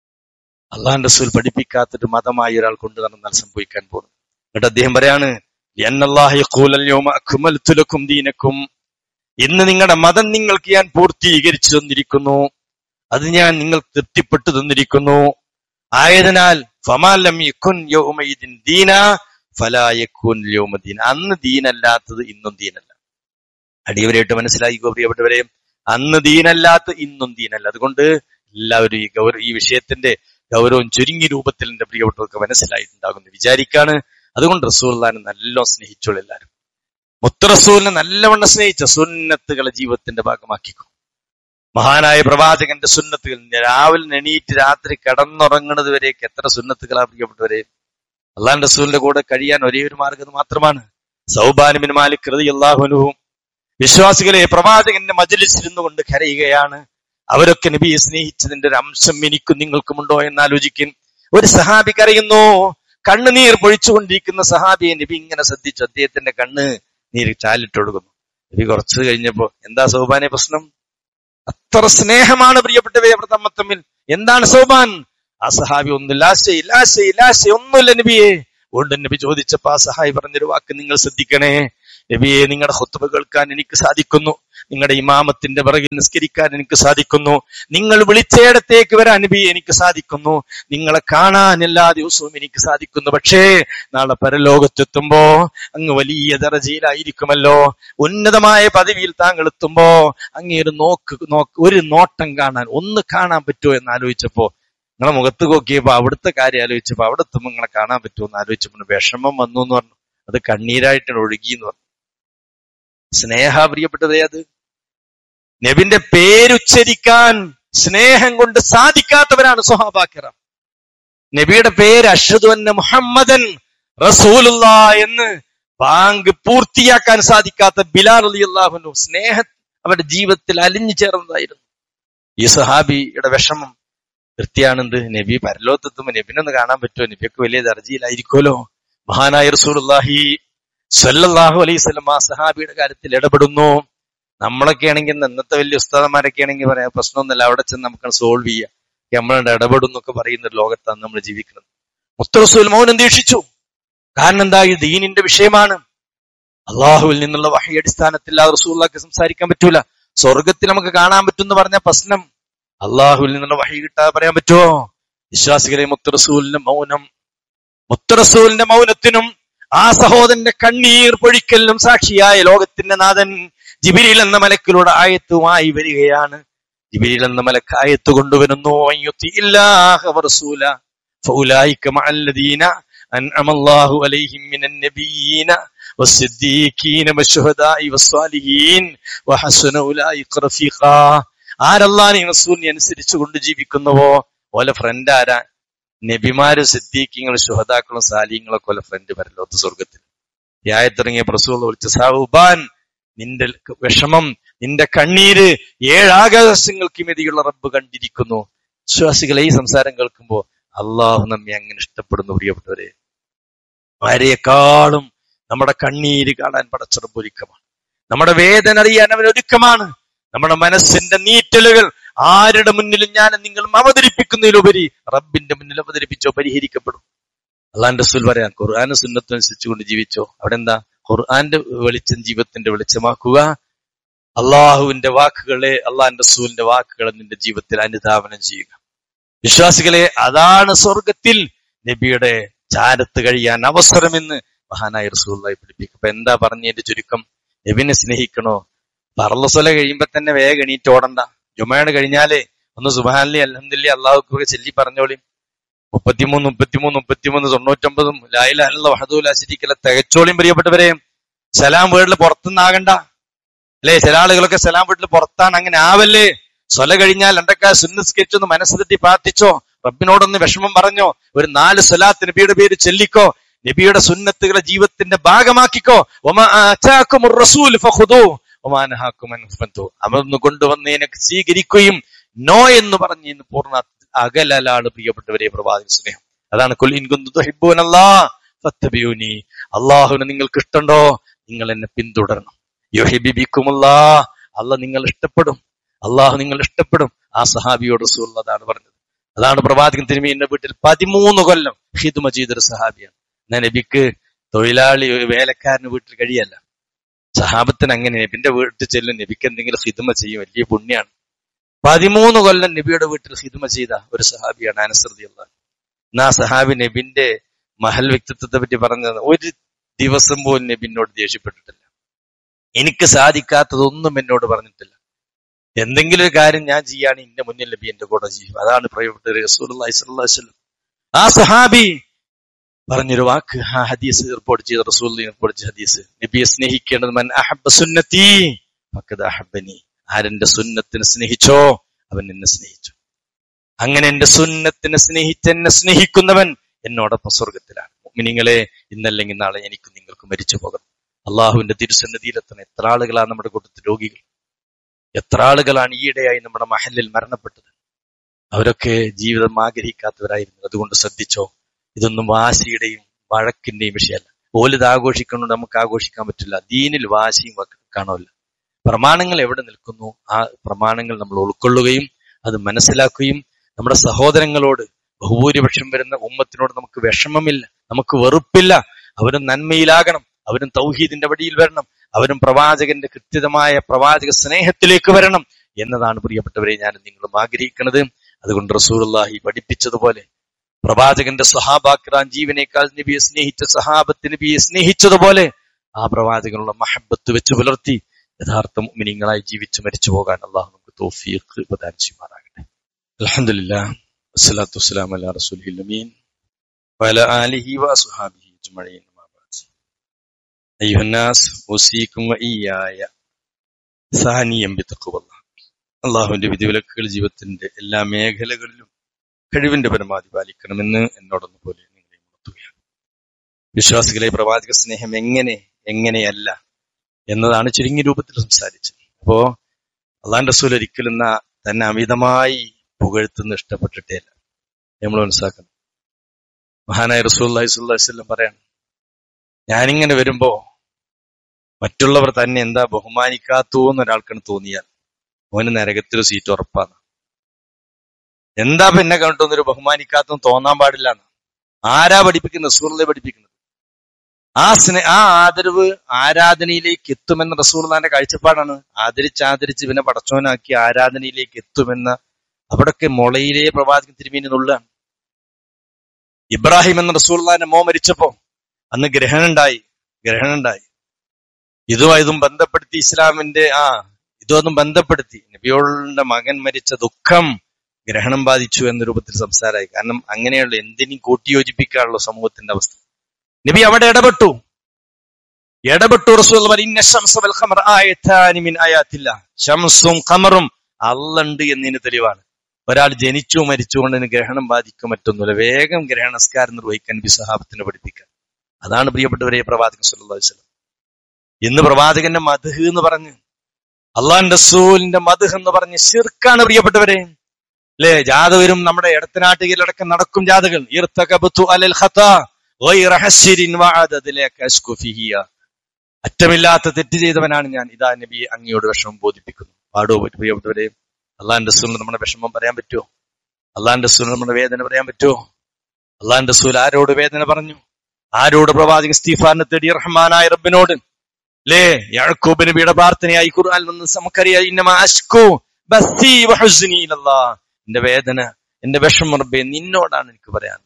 Speaker 8: അള്ളാഹ് റസൂൽ പഠിപ്പിക്കാത്തൊരു മതമായി ഒരാൾ കൊണ്ടു നടന്നാൽ സംഭവിക്കാൻ പോകുന്നു എന്നിട്ട് അദ്ദേഹം പറയാണ് "ലിഅന്നല്ലാഹ യഖൂലു അൽ-യൗമ അക്മൽതു ലക്കും ദീനക്കും ഇന്ന് നിങ്ങളുടെ മതം നിങ്ങൾക്ക് ഞാൻ പൂർത്തീകരിച്ചു തന്നിരിക്കുന്നു അത് ഞാൻ നിങ്ങൾക്ക് തൃപ്തിപ്പെട്ടു തന്നിരിക്കുന്നു ആയതിനാൽ ഫമാലം യക്കുൻ യൗമഇദിൻ ദീന ഫലാ യക്കുൻ യൗമ ദീന അന്ന് ദീനല്ലാത്തത് ഇന്നും ദീനല്ല അടിയവരായിട്ട് മനസ്സിലായിക്കോ പ്രിയപ്പെട്ടവരെ അന്ന് ദീനല്ലാത്ത ഇന്നും ദീനല്ല അതുകൊണ്ട് എല്ലാവരും ഈ ഗൗരവ ഈ വിഷയത്തിന്റെ ഗൗരവം ചുരുങ്ങിയ രൂപത്തിൽ എന്റെ പ്രിയപ്പെട്ടവർക്ക് മനസ്സിലായിട്ടുണ്ടാകുമെന്ന് വിചാരിക്കാണ് അതുകൊണ്ട് റസൂല്ലാനെ നല്ലോ സ്നേഹിച്ചോളൂ എല്ലാവരും മുത്തറസൂലിനെ നല്ലവണ്ണം സ്നേഹിച്ച സുന്നത്തുകളെ ജീവിതത്തിന്റെ ഭാഗമാക്കിക്കോ മഹാനായ പ്രവാചകന്റെ സുന്നത്തുകൾ രാവിലെ എണീറ്റ് രാത്രി കിടന്നുറങ്ങുന്നത് വരെയൊക്കെ എത്ര സുന്നത്തുകളാ പ്രിയപ്പെട്ടവരെ അള്ളാൻ റസൂലിന്റെ കൂടെ കഴിയാൻ ഒരേ ഒരു മാർഗം മാത്രമാണ് സൗബാനുബിൻ മാലിക് അള്ളാഹുനുവും വിശ്വാസികളെ പ്രവാചകന്റെ മജലിസിരുന്നു കൊണ്ട് കരയുകയാണ് അവരൊക്കെ നബിയെ സ്നേഹിച്ചതിന്റെ ഒരു അംശം എനിക്കും നിങ്ങൾക്കുമുണ്ടോ എന്ന് ആലോചിക്കും ഒരു സഹാബി കരയുന്നു കണ്ണുനീർ പൊഴിച്ചുകൊണ്ടിരിക്കുന്ന സഹാബിയെ നബി ഇങ്ങനെ ശ്രദ്ധിച്ചു അദ്ദേഹത്തിന്റെ കണ്ണ് നീര് ചാലിട്ടൊഴുകുന്നു നബി കുറച്ച് കഴിഞ്ഞപ്പോ എന്താ സൗബാനെ പ്രശ്നം അത്ര സ്നേഹമാണ് പ്രിയപ്പെട്ടവയെ അവർ തമ്മിൽ തമ്മിൽ എന്താണ് സൗബാൻ ആ സഹാബി ഒന്നും ലാശ ലാശ ലാശ ഒന്നുമില്ല നബിയെ വീണ്ടും നബി ചോദിച്ചപ്പോ ആ സഹായി പറഞ്ഞൊരു വാക്ക് നിങ്ങൾ ശ്രദ്ധിക്കണേ നബിയെ നിങ്ങളുടെ ഹുത്തുബ കേൾക്കാൻ എനിക്ക് സാധിക്കുന്നു നിങ്ങളുടെ ഇമാമത്തിന്റെ പിറകിൽ നിസ്കരിക്കാൻ എനിക്ക് സാധിക്കുന്നു നിങ്ങൾ വിളിച്ചയിടത്തേക്ക് വരാൻ നബി എനിക്ക് സാധിക്കുന്നു നിങ്ങളെ കാണാൻ എല്ലാ ദിവസവും എനിക്ക് സാധിക്കുന്നു പക്ഷേ നാളെ പരലോകത്തെത്തുമ്പോ അങ്ങ് വലിയ ദറജയിലായിരിക്കുമല്ലോ ഉന്നതമായ പദവിയിൽ താങ്കൾ എത്തുമ്പോ അങ്ങേ ഒരു നോക്ക് നോക്ക് ഒരു നോട്ടം കാണാൻ ഒന്ന് കാണാൻ പറ്റുമോ എന്ന് ആലോചിച്ചപ്പോ നിങ്ങളെ മുഖത്ത് നോക്കിയപ്പോ അവിടുത്തെ കാര്യം ആലോചിച്ചപ്പോ അവിടെ എത്തുമ്പോ നിങ്ങളെ കാണാൻ പറ്റുമോ എന്ന് ആലോചിച്ചപ്പോ വിഷമം വന്നു എന്ന് പറഞ്ഞു അത് കണ്ണീരായിട്ട് ഒഴുകി എന്ന് പറഞ്ഞു സ്നേഹ പ്രിയപ്പെട്ടതേ അത് നബിന്റെ പേരുച്ചരിക്കാൻ സ്നേഹം കൊണ്ട് സാധിക്കാത്തവരാണ് സ്വഹാബാക്കിറ നബിയുടെ പേര് അഷദു അന്ന മുഹമ്മദൻ റസൂലുള്ള എന്ന് ബാങ്ക് പൂർത്തിയാക്കാൻ സാധിക്കാത്ത ബിലാൽ അലി അള്ളാഹുനു സ്നേഹം അവരുടെ ജീവിതത്തിൽ അലിഞ്ഞു ചേർന്നതായിരുന്നു ഈ സഹാബിയുടെ വിഷമം കൃത്യാണെന്ത് നബി പരലോകത്തെത്തുമ്പോ നബിനൊന്ന് കാണാൻ പറ്റുമോ നബിയൊക്കെ വലിയ ദർജിയിലായിരിക്കുമല്ലോ മഹാനായ റസൂലുള്ളാഹി സല്ലല്ലാഹു അലൈഹി സ്വലം ആ സഹാബിയുടെ കാര്യത്തിൽ ഇടപെടുന്നു നമ്മളൊക്കെ ആണെങ്കിൽ ഇന്നത്തെ വലിയ ഉസ്താദന്മാരൊക്കെ ആണെങ്കിൽ പറയാം പ്രശ്നമൊന്നുമില്ല അവിടെ ചെന്ന് നമുക്ക് സോൾവ് ചെയ്യാം നമ്മളുടെ ഇടപെടും എന്നൊക്കെ പറയുന്ന ഒരു ലോകത്താണ് നമ്മൾ ജീവിക്കുന്നത് മുത്തറസൂൽ മൗനം ദീക്ഷിച്ചു കാരണം എന്താ ഈ ദീനിന്റെ വിഷയമാണ് അള്ളാഹുവിൽ നിന്നുള്ള വഹി അടിസ്ഥാനത്തിൽ ആ റസൂള്ളക്ക് സംസാരിക്കാൻ പറ്റൂല സ്വർഗത്തിൽ നമുക്ക് കാണാൻ പറ്റും പറഞ്ഞ പ്രശ്നം അള്ളാഹുവിൽ നിന്നുള്ള വഹി കിട്ടാതെ പറയാൻ പറ്റുമോ വിശ്വാസികളെ മുത്തറസൂലിന്റെ മൗനം മുത്തറസൂലിന്റെ മൗനത്തിനും ആ സഹോദരന്റെ കണ്ണീർ പൊഴിക്കലിനും സാക്ഷിയായ ലോകത്തിന്റെ നാഥൻ ജിബിരിൽ എന്ന മലക്കിലൂടെ ആയത്തുമായി വരികയാണ് ജിബിരിൽ എന്ന മലക്ക് ആയത്ത് കൊണ്ടുവരുന്നു أنعم الله عليهم من النبيين والصديقين والشهداء والصالحين وحسن أولئك رفيقا ആരല്ലാനെ റസൂലിനെ അനുസരിച്ചു കൊണ്ട് ജീവിക്കുന്നുവോ ഓലെ ഫ്രണ്ട് ആരാ നബിമാരും സിദ്ദീഖിങ്ങളും ശുഹദാക്കളും സാലിങ്ങളും ഓലെ ഫ്രണ്ട് വരലോത്ത് സ്വർഗത്തിൽ യായത്തിറങ്ങിയ റസൂൽ വിളിച്ച സാഹുബാൻ നിന്റെ വിഷമം നിന്റെ കണ്ണീര് ഏഴാകാശങ്ങൾക്ക് മെതിയുള്ള റബ്ബ് കണ്ടിരിക്കുന്നു വിശ്വാസികളെ ഈ സംസാരം കേൾക്കുമ്പോ അള്ളാഹു നമ്മെ അങ്ങനെ ഇഷ്ടപ്പെടുന്നു പ്രിയപ്പെട്ടവരെ ആരെക്കാളും നമ്മുടെ കണ്ണീര് കാണാൻ പടച്ചറബ് ഒരുക്കമാണ് നമ്മുടെ വേദന അറിയാൻ അവൻ ഒരുക്കമാണ് നമ്മുടെ മനസ്സിന്റെ നീറ്റലുകൾ ആരുടെ മുന്നിലും ഞാൻ നിങ്ങളും അവതരിപ്പിക്കുന്നതിലുപരി റബ്ബിന്റെ മുന്നിൽ അവതരിപ്പിച്ചോ പരിഹരിക്കപ്പെടും അള്ളാന്റെ റസൂൽ പറയാം ഖുർആാന് സുന്നത്തും അനുസരിച്ചുകൊണ്ട് ജീവിച്ചോ അവിടെ എന്താ ഖുർആന്റെ വെളിച്ചം ജീവിതത്തിന്റെ വെളിച്ചമാക്കുക അള്ളാഹുവിന്റെ വാക്കുകളെ അള്ളാന്റെ റസൂലിന്റെ വാക്കുകളെ നിന്റെ ജീവിതത്തിൽ അനുധാവനം ചെയ്യുക വിശ്വാസികളെ അതാണ് സ്വർഗത്തിൽ നബിയുടെ ചാരത്ത് കഴിയാൻ അവസരമെന്ന് മഹാനായ റസൂലായി പഠിപ്പിക്കും അപ്പൊ എന്താ പറഞ്ഞതിന്റെ ചുരുക്കം നബിനെ സ്നേഹിക്കണോ പറലസൊല കഴിയുമ്പോ തന്നെ വേഗം എണീറ്റ് ഓടണ്ട ജുമയാണ് കഴിഞ്ഞാലേ ഒന്ന് സുബാനലി അലഹദില്ലി അള്ളാഹുക്ക് ചൊല്ലി പറഞ്ഞോളി മുപ്പത്തിമൂന്ന് മുപ്പത്തിമൂന്ന് മുപ്പത്തിമൂന്ന് തൊണ്ണൂറ്റൊമ്പതും ലായില അല്ല വഹദൂലാശിരിക്കല തികച്ചോളിയും പ്രിയപ്പെട്ടവരെ സലാം വീട്ടിൽ പുറത്തുനിന്നാകണ്ട അല്ലേ ചില ആളുകളൊക്കെ സലാം വീട്ടിൽ പുറത്താണ് അങ്ങനെ ആവല്ലേ സ്വല കഴിഞ്ഞാൽ എന്തൊക്കെ സുന്നസ്കരിച്ചൊന്ന് മനസ്സ് തെറ്റി പ്രാർത്ഥിച്ചോ റബ്ബിനോടൊന്ന് വിഷമം പറഞ്ഞോ ഒരു നാല് സ്വലാത്ത് നബിയുടെ പേര് ചെല്ലിക്കോ നബിയുടെ സുന്നത്തുകളെ ജീവിതത്തിന്റെ ഭാഗമാക്കിക്കോ അമർന്ന് കൊണ്ടുവന്നതിനെ സ്വീകരിക്കുകയും നോ എന്ന് പറഞ്ഞ് ഇന്ന് പൂർണ്ണ അകലാണ് പ്രിയപ്പെട്ടവരെ പ്രവാചക സ്നേഹം അതാണ് ഫത്തബിയൂനി അള്ളാഹുവിനെ നിങ്ങൾക്ക് ഇഷ്ടമുണ്ടോ നിങ്ങൾ എന്നെ പിന്തുടരണം യൊഹിബിബിക്കുമുല്ലാ അല്ല നിങ്ങൾ ഇഷ്ടപ്പെടും അള്ളാഹു നിങ്ങൾ ഇഷ്ടപ്പെടും ആ സഹാബിയോട് റസൂൽ അതാണ് പറഞ്ഞത് അതാണ് പ്രവാചകൻ തിരുമീന്റെ വീട്ടിൽ പതിമൂന്ന് കൊല്ലം ഹിദുമ ചെയ്തൊരു സഹാബിയാണ് ഞാൻ നബിക്ക് തൊഴിലാളി വേലക്കാരന് വീട്ടിൽ കഴിയല്ല സഹാബത്തിന് അങ്ങനെ നബിന്റെ വീട്ടിൽ ചെല്ലും നബിക്ക് എന്തെങ്കിലും ഹിദുമ ചെയ്യും വലിയ പുണ്യാണ് പതിമൂന്ന് കൊല്ലം നബിയുടെ വീട്ടിൽ ഹിദുമ ചെയ്ത ഒരു സഹാബിയാണ് അനസൃതി അള്ളാഹ് എന്നാ സഹാബി നബിന്റെ മഹൽ വ്യക്തിത്വത്തെ പറ്റി പറഞ്ഞത് ഒരു ദിവസം പോലും നബിനോട് ദേഷ്യപ്പെട്ടിട്ടില്ല എനിക്ക് സാധിക്കാത്തതൊന്നും എന്നോട് പറഞ്ഞിട്ടില്ല എന്തെങ്കിലും ഒരു കാര്യം ഞാൻ ചെയ്യാണ് എന്റെ മുന്നിൽ നബി എന്റെ കൂടെ ചെയ്യും അതാണ് പ്രിയപ്പെട്ട റസൂൽ ആ സഹാബി പറഞ്ഞൊരു വാക്ക് ആ ഹദീസ് റിപ്പോർട്ട് ചെയ്ത റസൂൽ റിപ്പോർട്ട് ചെയ്ത ഹദീസ് നബിയെ സ്നേഹിക്കേണ്ടത് മൻ അഹബ്ബ സുന്നത്തി ഫഖദ് അഹബ്ബനി ആരെന്റെ സുന്നത്തിനെ സ്നേഹിച്ചോ അവൻ എന്നെ സ്നേഹിച്ചു അങ്ങനെ എന്റെ സുന്നത്തിനെ സ്നേഹിച്ച് എന്നെ സ്നേഹിക്കുന്നവൻ എന്നോടൊപ്പം സ്വർഗത്തിലാണ് മിനിങ്ങളെ ഇന്നല്ലെങ്കിൽ നാളെ എനിക്ക് നിങ്ങൾക്ക് മരിച്ചു പോകണം അള്ളാഹുവിന്റെ തിരുസന്നിധിയിലെത്തണം എത്ര ആളുകളാണ് നമ്മുടെ കൂട്ടത്തിൽ രോഗികൾ എത്ര ആളുകളാണ് ഈയിടെയായി നമ്മുടെ മഹലിൽ മരണപ്പെട്ടത് അവരൊക്കെ ജീവിതം ആഗ്രഹിക്കാത്തവരായിരുന്നു അതുകൊണ്ട് ശ്രദ്ധിച്ചോ ഇതൊന്നും വാശിയുടെയും വഴക്കിന്റെയും വിഷയമല്ല ഓലിത് ആഘോഷിക്കണം നമുക്ക് ആഘോഷിക്കാൻ പറ്റില്ല ദീനിൽ വാശിയും കാണുമല്ല പ്രമാണങ്ങൾ എവിടെ നിൽക്കുന്നു ആ പ്രമാണങ്ങൾ നമ്മൾ ഉൾക്കൊള്ളുകയും അത് മനസ്സിലാക്കുകയും നമ്മുടെ സഹോദരങ്ങളോട് ബഹുഭൂരിപക്ഷം വരുന്ന ഉമ്മത്തിനോട് നമുക്ക് വിഷമമില്ല നമുക്ക് വെറുപ്പില്ല അവരും നന്മയിലാകണം അവരും തൗഹീദിന്റെ വഴിയിൽ വരണം അവരും പ്രവാചകന്റെ കൃത്യതമായ പ്രവാചക സ്നേഹത്തിലേക്ക് വരണം എന്നതാണ് പ്രിയപ്പെട്ടവരെ ഞാൻ നിങ്ങളും ആഗ്രഹിക്കുന്നത് അതുകൊണ്ട് റസൂലുള്ളാഹി പഠിപ്പിച്ചതുപോലെ പ്രവാചകന്റെ സഹാബാക്രാൻ ജീവനേക്കാൾ നബിയെ സ്നേഹിച്ച സഹാബത്ത് നബിയെ സ്നേഹിച്ചതുപോലെ ആ പ്രവാചകനുള്ള മഹബത്ത് വെച്ച് പുലർത്തി യഥാർത്ഥ മുഅ്മിനീങ്ങളായി ജീവിച്ച് മരിച്ചു പോകാൻ അള്ളാഹു നമുക്ക് തൗഫീഖ് പ്രദാനം ചെയ്യുമാറാകട്ടെ അൽഹംദുലില്ലാ വസ്സലാത്തു വസ്സലാമു അലാ റസൂലിൽ അമീൻ വഅലാ ആലിഹി വഅസ്ഹാബിഹി അജ്മഈൻ അമ്മാ ബഅദ് അയ്യുഹന്നാസ് ഉസീകും വഇയ്യായ സാനിയം ബിത്തഖ്വല്ലാഹ് അള്ളാഹുവിന്റെ വിധിവിലക്കുകൾ ജീവിതത്തിന്റെ എല്ലാ മേഖലകളിലും കഴിവിന്റെ പരമാവധി പാലിക്കണമെന്ന് എന്നോടൊന്നു പോലെ നിങ്ങളെ ഉണർത്തുകയാണ് വിശ്വാസികളെ പ്രവാചക സ്നേഹം എങ്ങനെ എങ്ങനെയല്ല എന്നതാണ് ചുരുങ്ങിയ രൂപത്തിൽ സംസാരിച്ചത് അപ്പോ അള്ളാൻ റസൂൽ ഒരിക്കലും ന- തന്നെ അമിതമായി പുകഴ്ത്തുന്ന ഇഷ്ടപ്പെട്ടിട്ടേ അല്ല നമ്മൾ മനസ്സിലാക്കണം മഹാനായ റസൂൽ അള്ളാഹിസ്വല്ലം പറയാണ് ഞാനിങ്ങനെ വരുമ്പോ മറ്റുള്ളവർ തന്നെ എന്താ ബഹുമാനിക്കാത്തു എന്ന് ഒരാൾക്കാണ് തോന്നിയാൽ ഓന് നരകത്തിൽ സീറ്റ് ഉറപ്പാണ് എന്താ പിന്നെ കണ്ടൊന്നൊരു ബഹുമാനിക്കാത്തെന്ന് തോന്നാൻ പാടില്ല ആരാ പഠിപ്പിക്കുന്നത് റസൂലിനെ പഠിപ്പിക്കുന്നത് ആ സ്നേ ആ ആദരവ് ആരാധനയിലേക്ക് എത്തുമെന്ന റസൂർദാന്റെ കാഴ്ചപ്പാടാണ് ആദരിച്ച് ആദരിച്ച് പിന്നെ പടച്ചോനാക്കി ആരാധനയിലേക്ക് എത്തുമെന്ന അവിടൊക്കെ മുളയിലെ പ്രവാചകൻ തിരുമീനി നുള്ളാണ് ഇബ്രാഹിം എന്ന റസൂർദാന്റെ മോ മരിച്ചപ്പോ അന്ന് ഗ്രഹണുണ്ടായി ഗ്രഹണുണ്ടായി ഇതും ഇതും ബന്ധപ്പെടുത്തി ഇസ്ലാമിന്റെ ആ ഇതൊന്നും ബന്ധപ്പെടുത്തി നബിയോളുടെ മകൻ മരിച്ച ദുഃഖം ഗ്രഹണം ബാധിച്ചു എന്ന രൂപത്തിൽ സംസാരമായി കാരണം അങ്ങനെയുള്ള എന്തിനും കൂട്ടിയോജിപ്പിക്കാനുള്ള സമൂഹത്തിന്റെ അവസ്ഥ നബി അവിടെ ഇടപെട്ടു ഇടപെട്ടു റസൂൽ പറഞ്ഞു, "ഇന്ന ശംസ വൽ ഖമർ ആയത്താനി മിൻ ആയാത്തില്ല ശംസും ഖമറും അല്ലുണ്ട് എന്നതിന് തെളിവാണ് ഒരാൾ ജനിച്ചു മരിച്ചുകൊണ്ട് ഇതിന് ഗ്രഹണം ബാധിക്കും മറ്റൊന്നുമില്ല വേഗം ഗ്രഹണസ്കാരം നിർവഹിക്കാൻ നബി സഹാബത്തിനെ പഠിപ്പിക്കാൻ അതാണ് പ്രിയപ്പെട്ടവരെ പ്രവാചകൻ സല്ലല്ലാഹു അലൈഹി വസല്ലം ഇന്ന് പ്രവാചകന്റെ മധു എന്ന് പറഞ്ഞ് അള്ളാന്റെ റസൂലിന്റെ മധു എന്ന് പറഞ്ഞ് ശിർക്കാണ് പ്രിയപ്പെട്ടവരെ അല്ലേ ജാഥ വരും നമ്മുടെ ഇടത്തനാട്ടുകയിലടക്കം നടക്കും ജാഥകൾ ഇർത്തകബത്തു അലൽ ഖത്താ ഗൈറ ഹസ്സിരിൻ വഅദദിലേക്ക് അശ്കു ഫിഹിയ. അറ്റമില്ലാത്ത തെറ്റ് ചെയ്തവനാണ് ഞാൻ ഇതാ നബി അങ്ങയോട് വിഷമം ബോധിപ്പിക്കുന്നു പാടോ പ്രിയപ്പെട്ടവരെ അള്ളാന്റെ റസൂലിന് നമ്മുടെ വിഷമം പറയാൻ പറ്റുമോ അള്ളാന്റെ റസൂലിന് നമ്മുടെ വേദന പറയാൻ പറ്റുമോ അള്ളാന്റെ റസൂൽ ആരോട് വേദന പറഞ്ഞു ആരോട് പ്രവാചകൻ സ്തീഫാനെ തേടി റഹ്മാനായ റബ്ബിനോട് ലേ യാഴക്കൂബ് നബിയുടെ പ്രാർത്ഥനയായി ഖുർആൻ വന്ന് നമുക്കറിയാം ഇന്നമാ അശ്കു ബസ്സീ വഹുസ്നി ഇലല്ലാഹ്. എന്റെ വേദന എന്റെ വിഷമം റബ്ബേ നിന്നോടാണ് എനിക്ക് പറയാൻ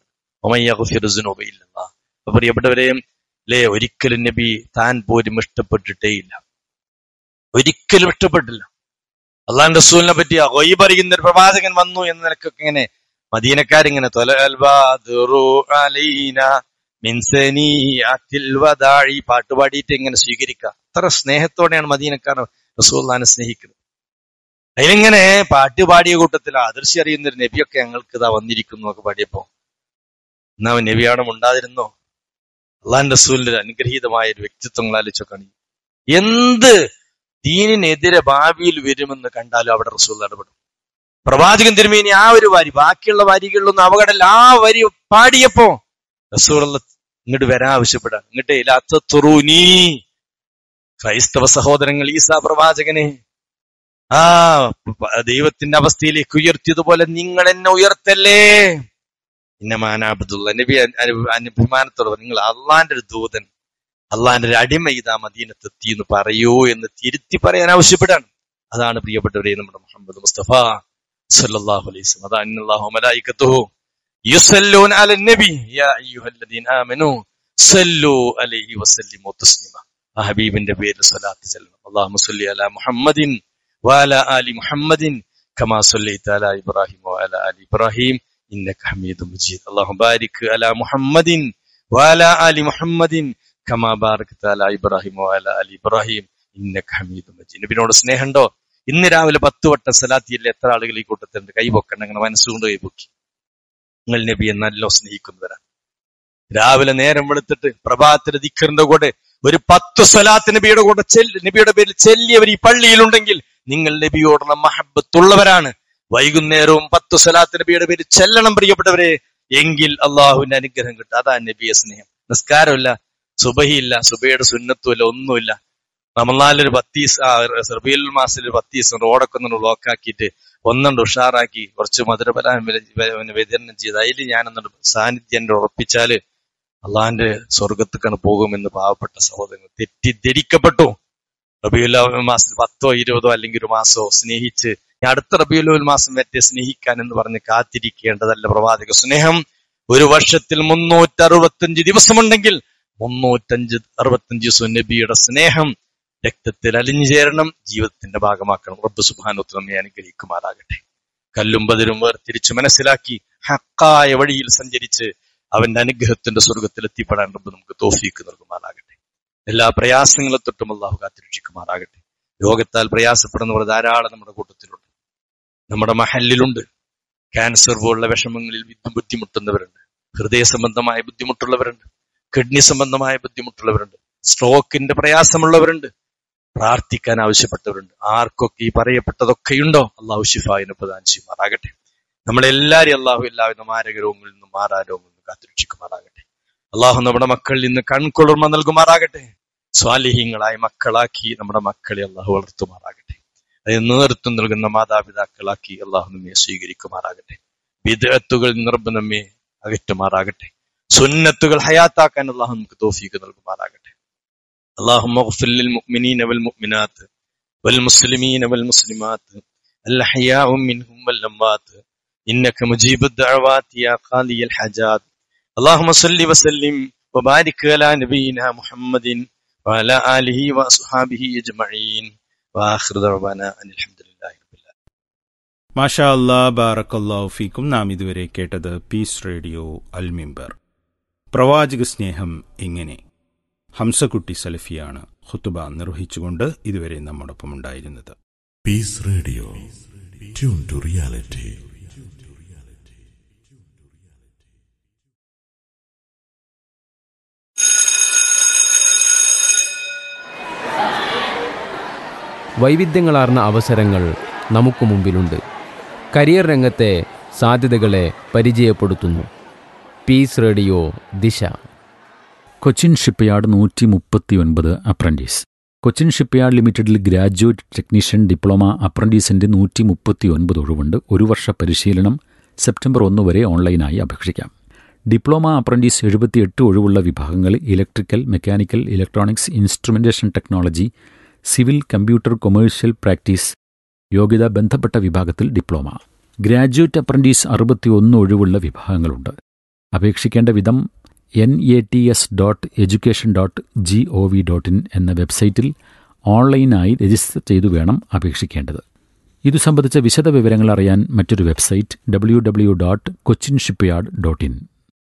Speaker 8: അപ്പൊ പ്രിയപ്പെട്ടവരെ ലേ ഒരിക്കലും നബി താൻ പോലും ഇഷ്ടപ്പെട്ടിട്ടേ ഇല്ല ഒരിക്കലും ഇഷ്ടപ്പെട്ടില്ല അള്ളാന്റെ റസൂലിനെ പറ്റി ഒയ് പറയുന്ന ഒരു പ്രവാചകൻ വന്നു എന്ന നിലക്കൊക്കെ ഇങ്ങനെ മദീനക്കാരിങ്ങനെ തൊല അൽബാദുറു അലൈന മിൻ സനിയാത്തിൽ വദാഇ പാട്ട് പാടിയിട്ട് ഇങ്ങനെ സ്വീകരിക്കുക അത്ര സ്നേഹത്തോടെയാണ് മദീനക്കാർ റസൂല്ലാനെ സ്നേഹിക്കുന്നത് അതിലിങ്ങനെ പാട്ട് പാടിയ കൂട്ടത്തിൽ ആദർശി അറിയുന്ന ഒരു നബിയൊക്കെ ഞങ്ങൾക്ക് ഇതാ വന്നിരിക്കുന്നു ഒക്കെ പാടിയപ്പോ എന്നാ അവൻ നബി അവിടെ ഉണ്ടാതിരുന്നോ അള്ളാൻ റസൂലിന്റെ അനുഗ്രഹീതമായ ഒരു വ്യക്തിത്വങ്ങൾ ആലോചിച്ചൊക്കെയാണ് എന്ത് ദീനിനെതിരെ ഭാവിയിൽ വരുമെന്ന് കണ്ടാലും അവിടെ റസൂൽ ഇടപെടും പ്രവാചകൻ തിരുമേനി ആ ഒരു വരി ബാക്കിയുള്ള വരികളിലൊന്നും അപകടമല്ല ആ വരി പാടിയപ്പോ റസൂൽ ഇങ്ങോട്ട് വരാൻ ആവശ്യപ്പെടാൻ ഇങ്ങോട്ട് ഇല്ലാത്ത തുറൂനീ ക്രൈസ്തവ സഹോദരങ്ങൾ ഈസാ പ്രവാചകനെ ആ പ- ദൈവത്തിന്റെ അവസ്ഥയിലേക്ക് ഉയർത്തിയതുപോലെ നിങ്ങൾ എന്നെ ഉയർത്തല്ലേ ഇന്നമാനാബുദുള്ള നബി അ- അ- അഭിമാനത്തോടെ പറഞ്ഞു, നിങ്ങൾ അള്ളാന്റെ ഒരു ദൂതൻ അള്ളാന്റെ ഒരു അടിമ ഇതാ മദീനത്തെത്തി എന്ന് പറയൂ എന്ന് തിരുത്തി പറയാൻ ആവശ്യപ്പെടാണ് അതാണ് പ്രിയപ്പെട്ടവരെ നമ്മുടെ മുഹമ്മദ് മുസ്തഫ സല്ലല്ലാഹു അലൈഹി വസല്ലം അതാ ഇന്നല്ലാഹു മലായികത്തുഹു യുസല്ലൂന അലൻ നബി യാ അയ്യുഹല്ലദീന ആമനു സല്ലു അലൈഹി വസല്ലിമു തസ്ലിമ ആ ഹബീബിന്റെ പേരിൽ സ്വലാത്ത് ചെല്ലണം അല്ലാഹുമ്മ സല്ലി അലാ മുഹമ്മദിൻ വഅലാ ആലി മുഹമ്മദിൻ കമാ സല്ലൈത അലാ ഇബ്രാഹിം വഅലാ ആലി ഇബ്രാഹിം ഇന്നക ഹമീദും മജീദ് അല്ലാഹു ബാരിക് അലാ മുഹമ്മദിൻ വഅലാ ആലി മുഹമ്മദിൻ കമാ ബാരക്ത അലാ ഇബ്രാഹിം വഅലാ ആലി ഇബ്രാഹിം ഇന്നക ഹമീദും മജീദ് നബിനോട് സ്നേഹമുണ്ടോ ഇന്ന് രാവിലെ പത്ത് വട്ടം സലാത്തിയിൽ എത്ര ആളുകൾ ഈ കൂട്ടത്തിലുണ്ട് കൈ പൊക്കണ്ട അങ്ങനെ മനസ്സുകൊണ്ട് കൈ പൊക്കി നിങ്ങൾ നബിയെ നല്ല സ്നേഹിക്കുന്നവരാണ് രാവിലെ നേരം വെളുത്തിട്ട് പ്രഭാതത്തിന് ദിക്കറിന്റെ കൂടെ ഒരു പത്ത് സ്വലാത്ത് നബിയുടെ കൂടെ ചെല്ല് നബിയുടെ പേരിൽ ചെല്ലിയവർ ഈ പള്ളിയിലുണ്ടെങ്കിൽ നിങ്ങൾ നബിയോടുള്ള മഹബത്തുള്ളവരാണ് വൈകുന്നേരവും പത്ത് സ്വലാത്ത് നബിയുടെ പേരിൽ ചെല്ലണം പ്രിയപ്പെട്ടവരെ എങ്കിൽ അള്ളാഹുവിന്റെ അനുഗ്രഹം കിട്ടും അതാ നബിയെ സ്നേഹം നിസ്കാരമില്ല സുബഹിയില്ല സുബയുടെ സുന്നത്തുമില്ല ഒന്നുമില്ല റമലാലൊരു പത്തീസ് റബീൽ മാസത്തിൽ ഒരു പത്തീസം റോഡൊക്കെ ഒന്ന് ബ്ലോക്ക് ആക്കിയിട്ട് ഒന്നുണ്ട് ഉഷാറാക്കി കുറച്ച് മധുരപലാഹം വിതരണം ചെയ്ത് അതിൽ ഞാനൊന്നുണ്ട് സാന്നിധ്യം എന്റെ ഉറപ്പിച്ചാല് അള്ളാഹിന്റെ സ്വർഗത്തേക്കാണ് പോകുമെന്ന് പാവപ്പെട്ട സഹോദരങ്ങൾ തെറ്റിദ്ധരിക്കപ്പെട്ടു റബിയുൽ മാസത്തിൽ പത്തോ ഇരുപതോ അല്ലെങ്കിൽ ഒരു മാസമോ സ്നേഹിച്ച് ഞാൻ അടുത്ത റബിയുൽ മാസം വരെ സ്നേഹിക്കാൻ എന്ന് പറഞ്ഞ് കാത്തിരിക്കേണ്ടതല്ല പ്രവാചക സ്നേഹം ഒരു വർഷത്തിൽ മുന്നൂറ്റി അറുപത്തഞ്ച് ദിവസമുണ്ടെങ്കിൽ മുന്നൂറ്റഞ്ച് അറുപത്തഞ്ച് ദിവസം നബിയുടെ സ്നേഹം രക്തത്തിൽ അലിഞ്ഞു ചേരണം ജീവിതത്തിന്റെ ഭാഗമാക്കണം റബ്ബ് സുബാനുത്ത് നമ്മെ അനുഗ്രഹിക്കുമാറാകട്ടെ കല്ലും ബതിരും വേർതിരിച്ച് മനസ്സിലാക്കി ഹക്കായ വഴിയിൽ സഞ്ചരിച്ച് അവന്റെ അനുഗ്രഹത്തിന്റെ സ്വർഗത്തിൽ എത്തിപ്പെടാൻ റബ്ബ് നമുക്ക് തോഫീക്ക് നൽകുമാറാകട്ടെ എല്ലാ പ്രയാസങ്ങളെ തൊട്ടും അള്ളാഹു കാത്തിരക്ഷിക്കുമാറാകട്ടെ രോഗത്താൽ പ്രയാസപ്പെടുന്നവർ ധാരാളം നമ്മുടെ കൂട്ടത്തിലുണ്ട് നമ്മുടെ മഹലിലുണ്ട് ക്യാൻസർ പോലുള്ള വിഷമങ്ങളിൽ വിദ്യ- ബുദ്ധിമുട്ടുന്നവരുണ്ട് ഹൃദയ സംബന്ധമായ ബുദ്ധിമുട്ടുള്ളവരുണ്ട് കിഡ്നി സംബന്ധമായ ബുദ്ധിമുട്ടുള്ളവരുണ്ട് സ്ട്രോക്കിന്റെ പ്രയാസമുള്ളവരുണ്ട് പ്രാർത്ഥിക്കാൻ ആവശ്യപ്പെട്ടവരുണ്ട് ആർക്കൊക്കെ ഈ പറയപ്പെട്ടതൊക്കെയുണ്ടോ അള്ളാഹു ഷിഫായിന് പ്രദാനം ചെയ്യുമാറാകട്ടെ നമ്മളെല്ലാരും അള്ളാഹു എല്ലാവിധ മാരക രോഗങ്ങളിൽ നിന്നും മാറാ രോഗങ്ങളിൽ നിന്നും കാത്തിരക്ഷിക്കുമാറാകട്ടെ അള്ളാഹു നമ്മുടെ മക്കളിൽ നിന്ന് കൺകുളിർമ നൽകുമാറാകട്ടെ സ്വാലിഹ്യങ്ങളായ മക്കളാക്കി നമ്മുടെ മക്കളെ അള്ളാഹു വളർത്തുമാറാകട്ടെ അതിന് നേതൃത്വം നൽകുന്ന മാതാപിതാക്കളാക്കി അള്ളാഹു നമ്മെ സ്വീകരിക്കുമാറാകട്ടെ വിദഗ്ധത്തുകൾ നിറബ് നമ്മെ അകറ്റുമാറാകട്ടെ സുന്നത്തുകൾ ഹയാത്താക്കാൻ അള്ളാഹു നമുക്ക് തോഫീക്ക് നൽകുമാറാകട്ടെ اللهم اغفر للمؤمنين والمؤمنات والمسلمين والمسلمات الأحياء منهم والأموات إنك مجيب الدعوات يا قاضي الحاجات اللهم صل وسلم وبارك على نبينا محمد وعلى آله وأصحابه أجمعين وآخر دعوانا أن الحمد لله رب العالمين
Speaker 7: മാഷാ അല്ലാ ബാറക്കല്ലാഹു ഫീക്കും നാം ഇതുവരെ കേട്ടത് പീസ് റേഡിയോ അൽമിമ്പർ പ്രവാചക സ്നേഹം എങ്ങനെ ഹംസക്കുട്ടി സലഫിയാണ് ഖുത്തുബ നിർവഹിച്ചുകൊണ്ട് ഇതുവരെ നമ്മോടൊപ്പം ഉണ്ടായിരുന്നത്
Speaker 4: Peace Radio. Tune to reality.
Speaker 9: വൈവിധ്യങ്ങളാർന്ന അവസരങ്ങൾ നമുക്ക് മുമ്പിലുണ്ട് കരിയർ രംഗത്തെ സാധ്യതകളെ പരിചയപ്പെടുത്തുന്നു പീസ് റേഡിയോ ദിശ
Speaker 3: കൊച്ചിൻ ഷിപ്പ്യാർഡ് നൂറ്റി മുപ്പത്തി ഒൻപത് അപ്രന്റീസ് കൊച്ചിൻ ഷിപ്പ്യാർഡ് ലിമിറ്റഡിൽ ഗ്രാജുവേറ്റ് ടെക്നീഷ്യൻ ഡിപ്ലോമ അപ്രന്റീസിന്റെ നൂറ്റി മുപ്പത്തി ഒൻപത് ഒഴിവുണ്ട് ഒരു വർഷ പരിശീലനം സെപ്റ്റംബർ ഒന്ന് വരെ ഓൺലൈനായി അപേക്ഷിക്കാം ഡിപ്ലോമ അപ്രന്റീസ് എഴുപത്തിയെട്ട് ഒഴിവുള്ള വിഭാഗങ്ങൾ electrical mechanical electronics instrumentation technology civil computer commercial practice യോഗ്യത ബന്ധപ്പെട്ട വിഭാഗത്തിൽ ഡിപ്ലോമ ഗ്രാജുവേറ്റ് അപ്രന്റീസ് അറുപത്തിയൊന്ന് ഒഴിവുള്ള വിഭാഗങ്ങളുണ്ട് അപേക്ഷിക്കേണ്ട വിധം N A T S dot education dot G O V dot in എന്ന വെബ്സൈറ്റിൽ ഓൺലൈനായി രജിസ്റ്റർ ചെയ്തു വേണം അപേക്ഷിക്കേണ്ടത് ഇതു സംബന്ധിച്ച വിശദ വിവരങ്ങൾ അറിയാൻ മറ്റൊരു website W W dot Cochin shipyard dot in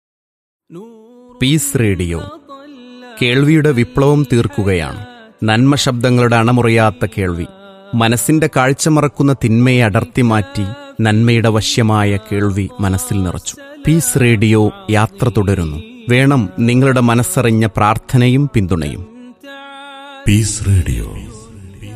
Speaker 10: Peace Radio കേൾവിയുടെ വിപ്ലവം തീർക്കുകയാണ് നന്മ ശബ്ദങ്ങളുടെ അണമുറിയാത്ത കേൾവി മനസ്സിന്റെ കാഴ്ച മറക്കുന്ന തിന്മയെ അടർത്തി മാറ്റി നന്മയുടെ വശ്യമായ കേൾവി മനസ്സിൽ നിറച്ചു പീസ് റേഡിയോ യാത്ര തുടരുന്നു വേണം നിങ്ങളുടെ മനസ്സറിഞ്ഞ പ്രാർത്ഥനയും പിന്തുണയും
Speaker 4: Peace Radio.